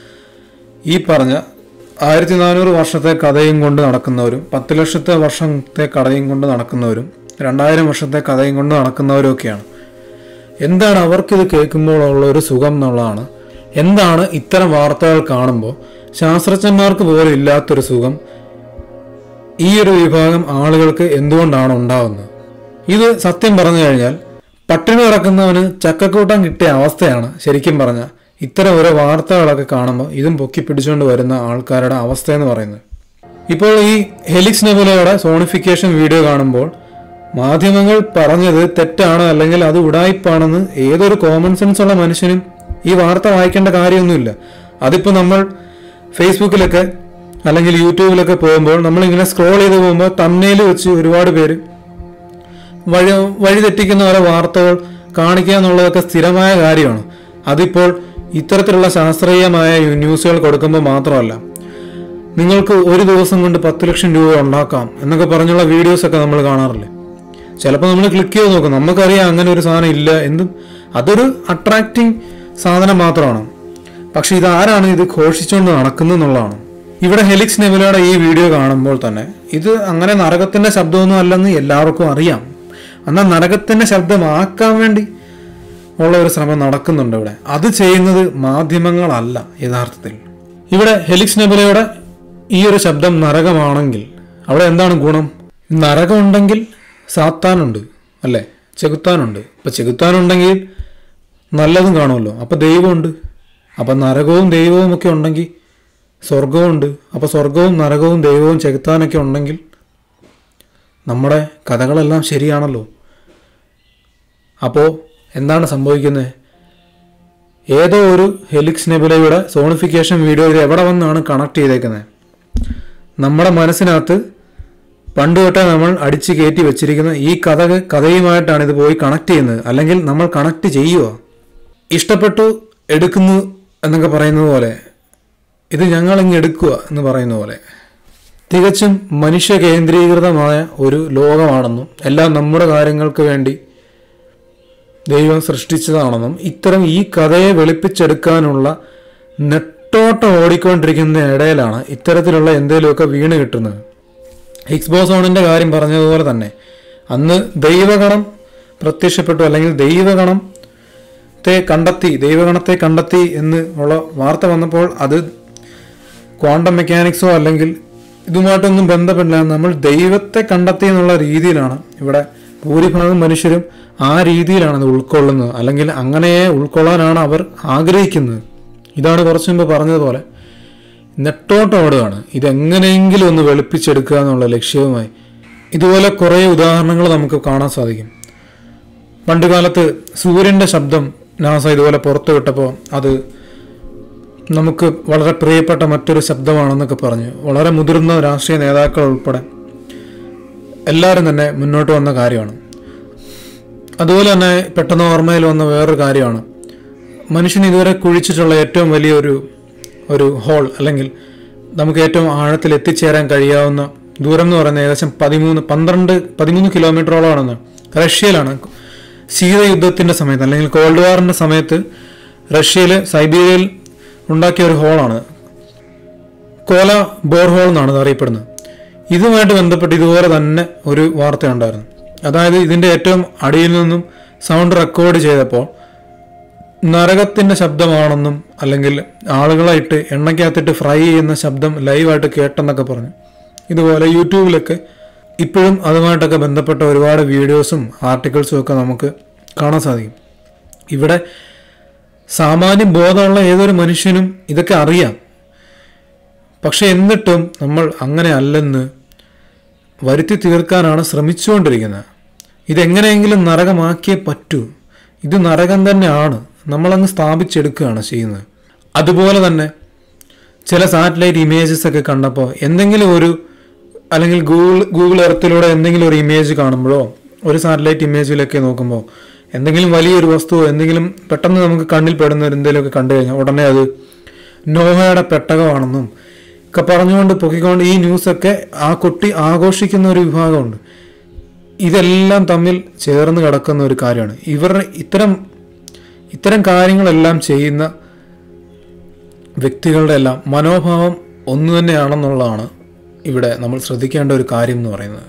ഈ പറഞ്ഞ ആയിരത്തി നാനൂറ് വർഷത്തെ കഥയും കൊണ്ട് നടക്കുന്നവരും പത്ത് ലക്ഷത്തെ വർഷത്തെ കഥയും കൊണ്ട് നടക്കുന്നവരും രണ്ടായിരം വർഷത്തെ കഥയും കൊണ്ട് നടക്കുന്നവരും ഒക്കെയാണ് എന്താണ് അവർക്കിത് കേൾക്കുമ്പോഴുള്ള ഒരു സുഖം എന്നുള്ളതാണ് എന്താണ് ഇത്തരം വാർത്തകൾ കാണുമ്പോൾ ശാസ്ത്രജ്ഞന്മാർക്ക് പോലും ഇല്ലാത്തൊരു സുഖം ഈ ഒരു വിഭാഗം ആളുകൾക്ക് എന്തുകൊണ്ടാണ് ഉണ്ടാവുന്നത് ഇത് സത്യം പറഞ്ഞു കഴിഞ്ഞാൽ പട്ടിണി കിടക്കുന്നവന് ചക്കക്കൂട്ടം കിട്ടിയ അവസ്ഥയാണ് ശരിക്കും പറഞ്ഞ ഇത്തരം ഓരോ വാർത്തകളൊക്കെ കാണുമ്പോൾ ഇതും പൊക്കി പിടിച്ചുകൊണ്ട് വരുന്ന ആൾക്കാരുടെ അവസ്ഥ എന്ന് പറയുന്നത് ഇപ്പോൾ ഈ ഹെലിക്സ് നെബുലയുടെ സോണിഫിക്കേഷൻ വീഡിയോ കാണുമ്പോൾ മാധ്യമങ്ങൾ പറഞ്ഞത് തെറ്റാണ് അല്ലെങ്കിൽ അത് ഉടായ്പാണെന്ന് ഏതൊരു കോമൺ സെൻസ് ഉള്ള മനുഷ്യനും ഈ വാർത്ത വായിക്കേണ്ട കാര്യമൊന്നുമില്ല അതിപ്പോൾ നമ്മൾ ഫേസ്ബുക്കിലൊക്കെ അല്ലെങ്കിൽ യൂട്യൂബിലൊക്കെ പോകുമ്പോൾ നമ്മളിങ്ങനെ സ്ക്രോൾ ചെയ്ത് പോകുമ്പോൾ തമ്മയിൽ വെച്ച് ഒരുപാട് പേര് വഴി വഴിതെറ്റിക്കുന്ന ഓരോ വാർത്തകൾ കാണിക്കുക എന്നുള്ളതൊക്കെ സ്ഥിരമായ കാര്യമാണ് അതിപ്പോൾ ഇത്തരത്തിലുള്ള ശാസ്ത്രീയമായ ന്യൂസുകൾ കൊടുക്കുമ്പോൾ മാത്രമല്ല നിങ്ങൾക്ക് ഒരു ദിവസം കൊണ്ട് പത്ത് ലക്ഷം രൂപ ഉണ്ടാക്കാം എന്നൊക്കെ പറഞ്ഞുള്ള വീഡിയോസൊക്കെ നമ്മൾ കാണാറില്ലേ ചിലപ്പോൾ നമ്മൾ ക്ലിക്ക് ചെയ്ത് നോക്കും നമുക്കറിയാം അങ്ങനെ ഒരു സാധനം ഇല്ല എന്തും അതൊരു അട്രാക്റ്റിംഗ് സാധനം മാത്രമാണ് പക്ഷെ ഇത് ആരാണ് ഇത് ഘോഷിച്ചുകൊണ്ട് നടക്കുന്നത് എന്നുള്ളതാണ് ഇവിടെ ഹെലിക്സ് നെബുലയുടെ ഈ വീഡിയോ കാണുമ്പോൾ തന്നെ ഇത് അങ്ങനെ നരകത്തിന്റെ ശബ്ദമൊന്നും അല്ലെന്ന് എല്ലാവർക്കും അറിയാം എന്നാൽ നരകത്തിന്റെ ശബ്ദമാക്കാൻ വേണ്ടി ഉള്ള ഒരു ശ്രമം നടക്കുന്നുണ്ട് ഇവിടെ അത് ചെയ്യുന്നത് മാധ്യമങ്ങളല്ല യഥാർത്ഥത്തിൽ ഇവിടെ ഹെലിക്സ് നെബുലയുടെ ഈ ഒരു ശബ്ദം നരകമാണെങ്കിൽ അവിടെ എന്താണ് ഗുണം നരകമുണ്ടെങ്കിൽ സാത്താനുണ്ട് അല്ലേ ചെകുത്താനുണ്ട് ഇപ്പൊ ചെകുത്താനുണ്ടെങ്കിൽ നല്ലതും കാണുമല്ലോ അപ്പൊ ദൈവമുണ്ട് അപ്പൊ നരകവും ദൈവവും ഒക്കെ ഉണ്ടെങ്കിൽ സ്വർഗവുമുണ്ട് അപ്പോൾ സ്വർഗവും നരകവും ദൈവവും ചെകുത്താനൊക്കെ ഉണ്ടെങ്കിൽ നമ്മുടെ കഥകളെല്ലാം ശരിയാണല്ലോ അപ്പോൾ എന്താണ് സംഭവിക്കുന്നത് ഏതോ ഒരു ഹെലിക്സ് നെബുലയുടെ സോണിഫിക്കേഷൻ വീഡിയോ ഇത് എവിടെ വന്നാണ് കണക്ട് ചെയ്തേക്കുന്നത് നമ്മുടെ മനസ്സിനകത്ത് പണ്ട് തൊട്ടേ നമ്മൾ അടിച്ചു കയറ്റി വെച്ചിരിക്കുന്ന ഈ കഥ കഥയുമായിട്ടാണ് ഇത് പോയി കണക്ട് ചെയ്യുന്നത് അല്ലെങ്കിൽ നമ്മൾ കണക്ട് ചെയ്യുക ഇഷ്ടപ്പെട്ടു എടുക്കുന്നു എന്നൊക്കെ പറയുന്നത് പോലെ ഇത് ഞങ്ങളിങ്ങ് എടുക്കുക എന്ന് പറയുന്ന പോലെ തികച്ചും മനുഷ്യ കേന്ദ്രീകൃതമായ ഒരു ലോകമാണെന്നും എല്ലാം നമ്മുടെ കാര്യങ്ങൾക്ക് വേണ്ടി ദൈവം സൃഷ്ടിച്ചതാണെന്നും ഇത്തരം ഈ കഥയെ വെളുപ്പിച്ചെടുക്കാനുള്ള നെട്ടോട്ടം ഓടിക്കൊണ്ടിരിക്കുന്ന ഇടയിലാണ് ഇത്തരത്തിലുള്ള എന്തെങ്കിലുമൊക്കെ വീണ് കിട്ടുന്നത് ഹിഗ്സ് ബോസോണിന്റെ കാര്യം പറഞ്ഞതുപോലെ തന്നെ അന്ന് ദൈവഗണം പ്രത്യക്ഷപ്പെട്ടു അല്ലെങ്കിൽ ദൈവഗണത്തെ കണ്ടെത്തി ദൈവഗണത്തെ കണ്ടെത്തി എന്ന് ഉള്ള വാർത്ത വന്നപ്പോൾ അത് ക്വാണ്ടം മെക്കാനിക്സോ അല്ലെങ്കിൽ ഇതുമായിട്ടൊന്നും ബന്ധപ്പെടില്ല നമ്മൾ ദൈവത്തെ കണ്ടെത്തി എന്നുള്ള രീതിയിലാണ് ഇവിടെ ഭൂരിഭാഗം മനുഷ്യരും ആ രീതിയിലാണ് അത് ഉൾക്കൊള്ളുന്നത് അല്ലെങ്കിൽ അങ്ങനെയെ ഉൾക്കൊള്ളാനാണ് അവർ ആഗ്രഹിക്കുന്നത് ഇതാണ് കുറച്ചു മുമ്പ് പറഞ്ഞതുപോലെ നെട്ടോട്ടോടുകയാണ് ഇതെങ്ങനെയെങ്കിലും ഒന്ന് വെളുപ്പിച്ചെടുക്കുക എന്നുള്ള ലക്ഷ്യവുമായി ഇതുപോലെ കുറേ ഉദാഹരണങ്ങൾ നമുക്ക് കാണാൻ സാധിക്കും പണ്ടുകാലത്ത് സൂര്യൻ്റെ ശബ്ദം നാസ ഇതുപോലെ പുറത്തു വിട്ടപ്പോൾ അത് നമുക്ക് വളരെ പ്രിയപ്പെട്ട മറ്റൊരു ശബ്ദമാണെന്നൊക്കെ പറഞ്ഞു വളരെ മുതിർന്ന രാഷ്ട്രീയ നേതാക്കൾ ഉൾപ്പെടെ എല്ലാവരും തന്നെ മുന്നോട്ട് വന്ന കാര്യമാണ് അതുപോലെ തന്നെ പെട്ടെന്ന് ഓർമ്മയിൽ വന്ന വേറൊരു കാര്യമാണ് മനുഷ്യൻ ഇതുവരെ കുഴിച്ചിട്ടുള്ള ഏറ്റവും വലിയൊരു ഒരു ഹോൾ അല്ലെങ്കിൽ നമുക്ക് ഏറ്റവും ആഴത്തിൽ എത്തിച്ചേരാൻ കഴിയാവുന്ന ദൂരം എന്ന് പറയുന്നത് ഏകദേശം പതിമൂന്ന് പന്ത്രണ്ട് പതിമൂന്ന് കിലോമീറ്ററോളമാണെന്ന് റഷ്യയിലാണ് ശീതയുദ്ധത്തിന്റെ സമയത്ത് അല്ലെങ്കിൽ കോൾഡ് വാറിന്റെ സമയത്ത് റഷ്യയിൽ സൈബീരിയയിൽ ഉണ്ടാക്കിയ ഒരു ഹോളാണ് കോല ബോർഹോൾ എന്നാണ് ഇത് അറിയപ്പെടുന്നത് ഇതുമായിട്ട് ബന്ധപ്പെട്ട് ഇതുപോലെ തന്നെ ഒരു വാർത്ത ഉണ്ടായിരുന്നു അതായത് ഇതിന്റെ ഏറ്റവും അടിയിൽ നിന്നും സൗണ്ട് റെക്കോർഡ് ചെയ്തപ്പോൾ നരകത്തിന്റെ ശബ്ദമാണെന്നും അല്ലെങ്കിൽ ആളുകളായിട്ട് എണ്ണയ്ക്കകത്തിട്ട് ഫ്രൈ ചെയ്യുന്ന ശബ്ദം ലൈവായിട്ട് കേട്ടെന്നൊക്കെ പറഞ്ഞു ഇതുപോലെ യൂട്യൂബിലൊക്കെ ഇപ്പോഴും അതുമായിട്ടൊക്കെ ബന്ധപ്പെട്ട ഒരുപാട് വീഡിയോസും ആർട്ടിക്കിൾസും ഒക്കെ നമുക്ക് കാണാൻ സാധിക്കും ഇവിടെ സാമാന്യ ബോധമുള്ള ഏതൊരു മനുഷ്യനും ഇതൊക്കെ അറിയാം പക്ഷെ എന്നിട്ടും നമ്മൾ അങ്ങനെ അല്ലെന്ന് വരുത്തി തീർക്കാനാണ് ശ്രമിച്ചുകൊണ്ടിരിക്കുന്നത് ഇതെങ്ങനെയെങ്കിലും നരകമാക്കിയേ പറ്റൂ ഇത് നരകം തന്നെയാണ് നമ്മളങ്ങ് സ്ഥാപിച്ചെടുക്കുകയാണ് ചെയ്യുന്നത് അതുപോലെ തന്നെ ചില സാറ്റലൈറ്റ് ഇമേജസ് ഒക്കെ കണ്ടപ്പോൾ എന്തെങ്കിലും ഒരു അല്ലെങ്കിൽ ഗൂഗിൾ ഗൂഗിൾ എർത്തിലൂടെ എന്തെങ്കിലും ഒരു ഇമേജ് കാണുമ്പോഴോ ഒരു സാറ്റലൈറ്റ് ഇമേജിലൊക്കെ നോക്കുമ്പോൾ എന്തെങ്കിലും വലിയൊരു വസ്തുവോ എന്തെങ്കിലും പെട്ടെന്ന് നമുക്ക് കണ്ണിൽ പെടുന്ന ഒരു എന്തെങ്കിലുമൊക്കെ കണ്ടു കഴിഞ്ഞാൽ ഉടനെ അത് നോഹയുടെ പെട്ടകമാണെന്നും ഒക്കെ പറഞ്ഞുകൊണ്ട് പൊക്കിക്കൊണ്ട് ഈ ന്യൂസൊക്കെ ആ കുട്ടി ആഘോഷിക്കുന്ന ഒരു വിഭാഗമുണ്ട് ഇതെല്ലാം തമ്മിൽ ചേർന്ന് കിടക്കുന്ന ഒരു കാര്യമാണ് ഇവരുടെ ഇത്തരം ഇത്തരം കാര്യങ്ങളെല്ലാം ചെയ്യുന്ന വ്യക്തികളുടെ എല്ലാം മനോഭാവം ഒന്നു തന്നെയാണെന്നുള്ളതാണ് ഇവിടെ നമ്മൾ ശ്രദ്ധിക്കേണ്ട ഒരു കാര്യം എന്ന് പറയുന്നത്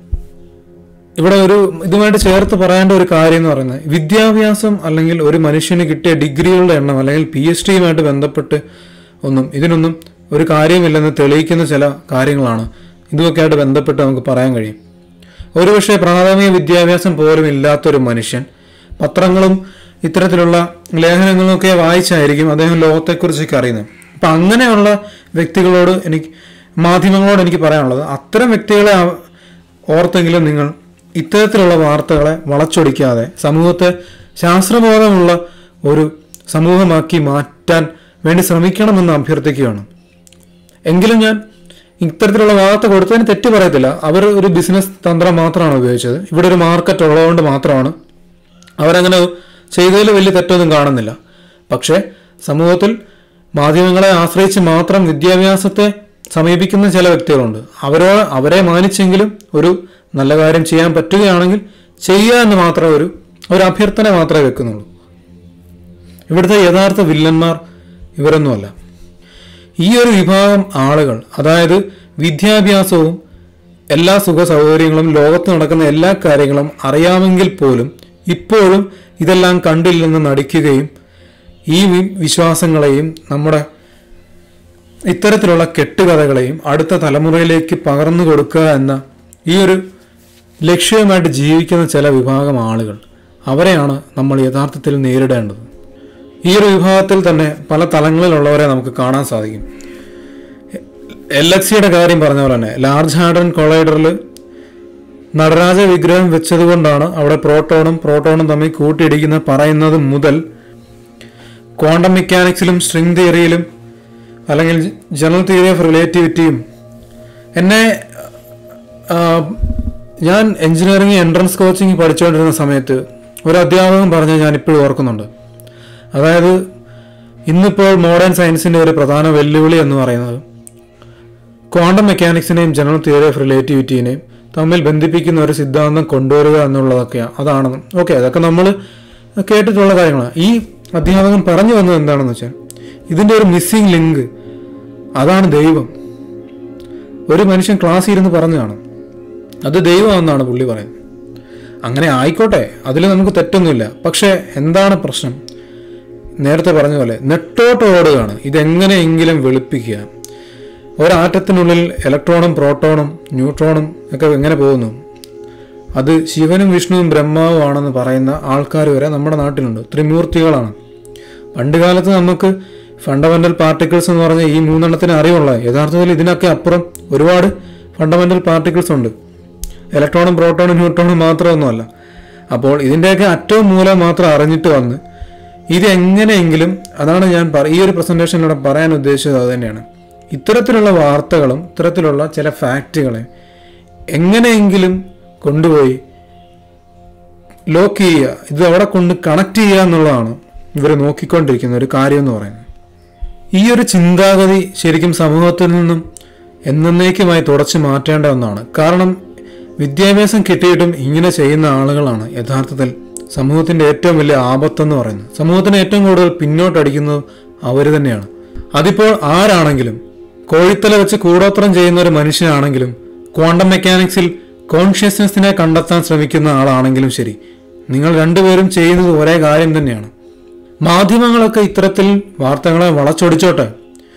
ഇവിടെ ഒരു ഇതുമായിട്ട് ചേർത്ത് പറയേണ്ട ഒരു കാര്യം എന്ന് പറയുന്നത് വിദ്യാഭ്യാസം അല്ലെങ്കിൽ ഒരു മനുഷ്യന് കിട്ടിയ ഡിഗ്രികളുടെ എണ്ണം അല്ലെങ്കിൽ പി എച്ച് ഡിയുമായിട്ട് ബന്ധപ്പെട്ട് ഒന്നും ഇതിനൊന്നും ഒരു കാര്യമില്ലെന്ന് തെളിയിക്കുന്ന ചില കാര്യങ്ങളാണ് ഇതുമൊക്കെ ആയിട്ട് ബന്ധപ്പെട്ട് നമുക്ക് പറയാൻ കഴിയും ഒരുപക്ഷെ പ്രാഥമിക വിദ്യാഭ്യാസം പോലും ഇല്ലാത്തൊരു മനുഷ്യൻ പത്രങ്ങളും ഇത്തരത്തിലുള്ള ലേഖനങ്ങളും ഒക്കെ വായിച്ചായിരിക്കും അദ്ദേഹം ലോകത്തെക്കുറിച്ചൊക്കെ അറിയുന്നത് അപ്പം അങ്ങനെയുള്ള വ്യക്തികളോട് എനിക്ക് മാധ്യമങ്ങളോട് എനിക്ക് പറയാനുള്ളത് അത്തരം വ്യക്തികളെ ആ- ഓർത്തെങ്കിലും നിങ്ങൾ ഇത്തരത്തിലുള്ള വാർത്തകളെ വളച്ചൊടിക്കാതെ സമൂഹത്തെ ശാസ്ത്രബോധമുള്ള ഒരു സമൂഹമാക്കി മാറ്റാൻ വേണ്ടി ശ്രമിക്കണമെന്ന് അഭ്യർത്ഥിക്കുകയാണ് എങ്കിലും ഞാൻ ഇത്തരത്തിലുള്ള വാർത്ത കൊടുത്തതിന് തെറ്റ് പറയത്തില്ല അവർ ഒരു ബിസിനസ് തന്ത്രം മാത്രമാണ് ഉപയോഗിച്ചത് ഇവിടെ ഒരു മാർക്കറ്റ് ഉള്ളതുകൊണ്ട് മാത്രമാണ് അവരങ്ങനെ ചെയ്തതിൽ വലിയ തെറ്റൊന്നും കാണുന്നില്ല പക്ഷേ സമൂഹത്തിൽ മാധ്യമങ്ങളെ ആശ്രയിച്ച് മാത്രം വിദ്യാഭ്യാസത്തെ സമീപിക്കുന്ന ചില വ്യക്തികളുണ്ട് അവരോ അവരെ മാനിച്ചെങ്കിലും ഒരു നല്ല കാര്യം ചെയ്യാൻ പറ്റുകയാണെങ്കിൽ ചെയ്യുക എന്ന് മാത്രം ഒരു ഒരു അഭ്യർത്ഥന മാത്രമേ വെക്കുന്നുള്ളൂ ഇവിടുത്തെ യഥാർത്ഥ വില്ലന്മാർ ഇവരൊന്നുമല്ല ഈ ഒരു വിഭാഗം ആളുകൾ അതായത് വിദ്യാഭ്യാസവും എല്ലാ സുഖ സൗകര്യങ്ങളും ലോകത്ത് നടക്കുന്ന എല്ലാ കാര്യങ്ങളും അറിയാമെങ്കിൽ പോലും ഇപ്പോഴും ഇതെല്ലാം കണ്ടില്ലെന്ന് നടിക്കുകയും ഈ വി- വിശ്വാസങ്ങളെയും നമ്മുടെ ഇത്തരത്തിലുള്ള കെട്ടുകഥകളെയും അടുത്ത തലമുറയിലേക്ക് പകർന്നു കൊടുക്കുക എന്ന ഈ ഒരു ലക്ഷ്യവുമായിട്ട് ജീവിക്കുന്ന ചില വിഭാഗം ആളുകൾ അവരെയാണ് നമ്മൾ യഥാർത്ഥത്തിൽ നേരിടേണ്ടത് ഈ ഒരു വിഭാഗത്തിൽ തന്നെ പല തലങ്ങളിലുള്ളവരെ നമുക്ക് കാണാൻ സാധിക്കും എൽ എക്സ് സിയുടെ കാര്യം പറഞ്ഞ പോലെ തന്നെ ലാർജ് ഹാഡ്രൻ കൊളൈഡറിൽ നടരാജ വിഗ്രഹം വെച്ചതുകൊണ്ടാണ് അവിടെ പ്രോട്ടോണും പ്രോട്ടോണും തമ്മിൽ കൂട്ടിയിടിക്കുന്ന പറയുന്നത് മുതൽ ക്വാണ്ടം മെക്കാനിക്സിലും സ്ട്രിംഗ് തിയറിയിലും അല്ലെങ്കിൽ ജനറൽ തിയറി ഓഫ് റിലേറ്റിവിറ്റിയും എന്നെ ആ, ഞാൻ എഞ്ചിനീയറിംഗ് എൻട്രൻസ് കോച്ചിങ് പഠിച്ചുകൊണ്ടിരുന്ന സമയത്ത് ഒരു അധ്യാപകൻ പറഞ്ഞ് ഞാൻ ഇപ്പോഴും ഓർക്കുന്നുണ്ട് അതായത് ഇന്നിപ്പോൾ മോഡേൺ സയൻസിൻ്റെ ഒരു പ്രധാന വെല്ലുവിളി എന്ന് പറയുന്നത് ക്വാണ്ടം മെക്കാനിക്സിനെയും ജനറൽ തിയറി ഓഫ് റിലേറ്റിവിറ്റിനെയും തമ്മിൽ ബന്ധിപ്പിക്കുന്ന ഒരു സിദ്ധാന്തം കൊണ്ടുവരിക എന്നുള്ളതൊക്കെയാണ് അതാണ് ഓക്കെ അതൊക്കെ നമ്മൾ കേട്ടിട്ടുള്ള കാര്യങ്ങളാണ് ഈ അധ്യാപകൻ പറഞ്ഞു വന്നത് എന്താണെന്ന് വെച്ചാൽ ഇതിൻ്റെ ഒരു മിസ്സിംഗ് ലിങ്ക് അതാണ് ദൈവം ഒരു മനുഷ്യൻ ക്ലാസ്സിൽ ഇരുന്ന് പറഞ്ഞതാണ് അത് ദൈവമാണെന്നാണ് പുള്ളി പറയുന്നത് അങ്ങനെ ആയിക്കോട്ടെ അതിൽ നമുക്ക് തെറ്റൊന്നുമില്ല പക്ഷേ എന്താണ് പ്രശ്നം നേരത്തെ പറഞ്ഞ പോലെ നെട്ടോട്ട് ഓടുകയാണ് ഇതെങ്ങനെയെങ്കിലും വെളുപ്പിക്കുക ഒരാറ്റത്തിനുള്ളിൽ ഇലക്ട്രോണും പ്രോട്ടോണും ന്യൂട്രോണും ഒക്കെ എങ്ങനെ പോകുന്നു അത് ശിവനും വിഷ്ണുവും ബ്രഹ്മാവും ആണെന്ന് പറയുന്ന ആൾക്കാർ വരെ നമ്മുടെ നാട്ടിലുണ്ട് ത്രിമൂർത്തികളാണ് പണ്ട് കാലത്ത് നമുക്ക് ഫണ്ടമെന്റൽ പാർട്ടിക്കിൾസ് എന്ന് പറഞ്ഞ ഈ മൂന്നെണ്ണത്തിന് അറിവുള്ള യഥാർത്ഥത്തിൽ ഇതിനൊക്കെ അപ്പുറം ഒരുപാട് ഫണ്ടമെന്റൽ പാർട്ടിക്കിൾസ് ഉണ്ട് ഇലക്ട്രോണും പ്രോട്ടോണും ന്യൂട്രോണും മാത്രമൊന്നുമല്ല അപ്പോൾ ഇതിൻ്റെയൊക്കെ അറ്റവും മൂലം മാത്രം അറിഞ്ഞിട്ട് വന്ന് ഇത് എങ്ങനെയെങ്കിലും അതാണ് ഞാൻ പറ- ഈ ഒരു പ്രസന്റേഷനിലൂടെ പറയാൻ ഉദ്ദേശിച്ചത് അത് തന്നെയാണ് ഇത്തരത്തിലുള്ള വാർത്തകളും ഇത്തരത്തിലുള്ള ചില ഫാക്റ്റുകളെ എങ്ങനെയെങ്കിലും കൊണ്ടുപോയി ലോക്ക് ചെയ്യുക ഇത് അവിടെ കൊണ്ട് കണക്ട് ചെയ്യുക എന്നുള്ളതാണ് ഇവർ നോക്കിക്കൊണ്ടിരിക്കുന്ന ഒരു കാര്യം എന്ന് പറയുന്നത് ഈ ഒരു ചിന്താഗതി ശരിക്കും സമൂഹത്തിൽ നിന്നും എന്നേക്കുമായി തുടച്ചു മാറ്റേണ്ട ഒന്നാണ് കാരണം വിദ്യാഭ്യാസം കിട്ടിയിട്ടും ഇങ്ങനെ ചെയ്യുന്ന ആളുകളാണ് യഥാർത്ഥത്തിൽ സമൂഹത്തിന്റെ ഏറ്റവും വലിയ ആപത്തെന്ന് പറയുന്നത് സമൂഹത്തിന് ഏറ്റവും കൂടുതൽ പിന്നോട്ടടിക്കുന്നത് അവർ തന്നെയാണ് അതിപ്പോൾ ആരാണെങ്കിലും കോഴിത്തല വെച്ച് കൂടോത്രം ചെയ്യുന്ന ഒരു മനുഷ്യനാണെങ്കിലും ക്വാണ്ടം മെക്കാനിക്സിൽ കോൺഷ്യസ്നെസ്സിനെ കണ്ടെത്താൻ ശ്രമിക്കുന്ന ആളാണെങ്കിലും ശരി നിങ്ങൾ രണ്ടുപേരും ചെയ്യുന്നത് ഒരേ കാര്യം തന്നെയാണ് മാധ്യമങ്ങളൊക്കെ ഇത്തരത്തിൽ വാർത്തകളെ വളച്ചൊടിച്ചോട്ടെ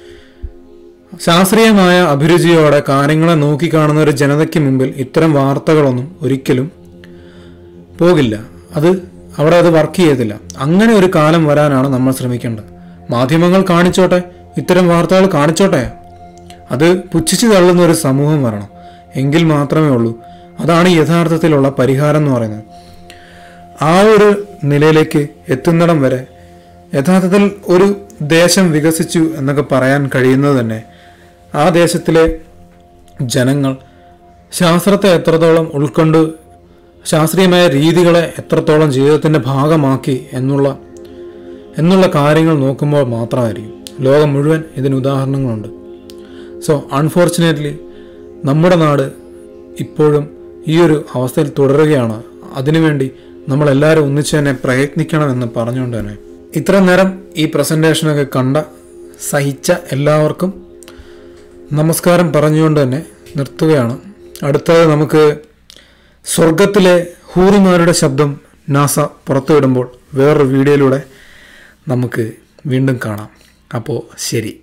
ശാസ്ത്രീയമായ അഭിരുചിയോടെ കാര്യങ്ങളെ നോക്കിക്കാണുന്ന ഒരു ജനതയ്ക്ക് മുമ്പിൽ ഇത്തരം വാർത്തകളൊന്നും ഒരിക്കലും പോകില്ല അത് അവിടെ അത് വർക്ക് ചെയ്യത്തില്ല അങ്ങനെ ഒരു കാലം വരാനാണ് നമ്മൾ ശ്രമിക്കേണ്ടത് മാധ്യമങ്ങൾ കാണിച്ചോട്ടെ ഇത്തരം വാർത്തകൾ കാണിച്ചോട്ടെ അത് പുച്ഛിച്ചു തള്ളുന്ന ഒരു സമൂഹം വരണം എങ്കിൽ മാത്രമേ ഉള്ളൂ അതാണ് യഥാർത്ഥത്തിലുള്ള പരിഹാരം എന്ന് പറയുന്നത് ആ ഒരു നിലയിലേക്ക് എത്തുന്നിടം വരെ യഥാർത്ഥത്തിൽ ഒരു ദേശം വികസിച്ചു എന്നൊക്കെ പറയാൻ കഴിയുന്നത് തന്നെ ആ ദേശത്തിലെ ജനങ്ങൾ ശാസ്ത്രത്തെ എത്രത്തോളം ഉൾക്കൊണ്ട് ശാസ്ത്രീയമായ രീതികളെ എത്രത്തോളം ജീവിതത്തിൻ്റെ ഭാഗമാക്കി എന്നുള്ള എന്നുള്ള കാര്യങ്ങൾ നോക്കുമ്പോൾ മാത്രമായിരിക്കും ലോകം മുഴുവൻ ഇതിന് ഉദാഹരണങ്ങളുണ്ട് സോ അൺഫോർച്ചുനേറ്റ്ലി നമ്മുടെ നാട് ഇപ്പോഴും ഈ ഒരു അവസ്ഥയിൽ തുടരുകയാണ് അതിനുവേണ്ടി നമ്മളെല്ലാവരും ഒന്നിച്ച് തന്നെ പ്രയത്നിക്കണമെന്ന് പറഞ്ഞുകൊണ്ട് തന്നെ ഇത്ര നേരം ഈ പ്രസൻറ്റേഷനൊക്കെ കണ്ട സഹിച്ച എല്ലാവർക്കും നമസ്കാരം പറഞ്ഞുകൊണ്ട് തന്നെ നിർത്തുകയാണ് അടുത്തത് നമുക്ക് സ്വർഗത്തിലെ ഹൂറിമാരുടെ ശബ്ദം നാസ പുറത്തുവിടുമ്പോൾ വേറൊരു വീഡിയോയിലൂടെ നമുക്ക് വീണ്ടും കാണാം അപ്പോൾ ശരി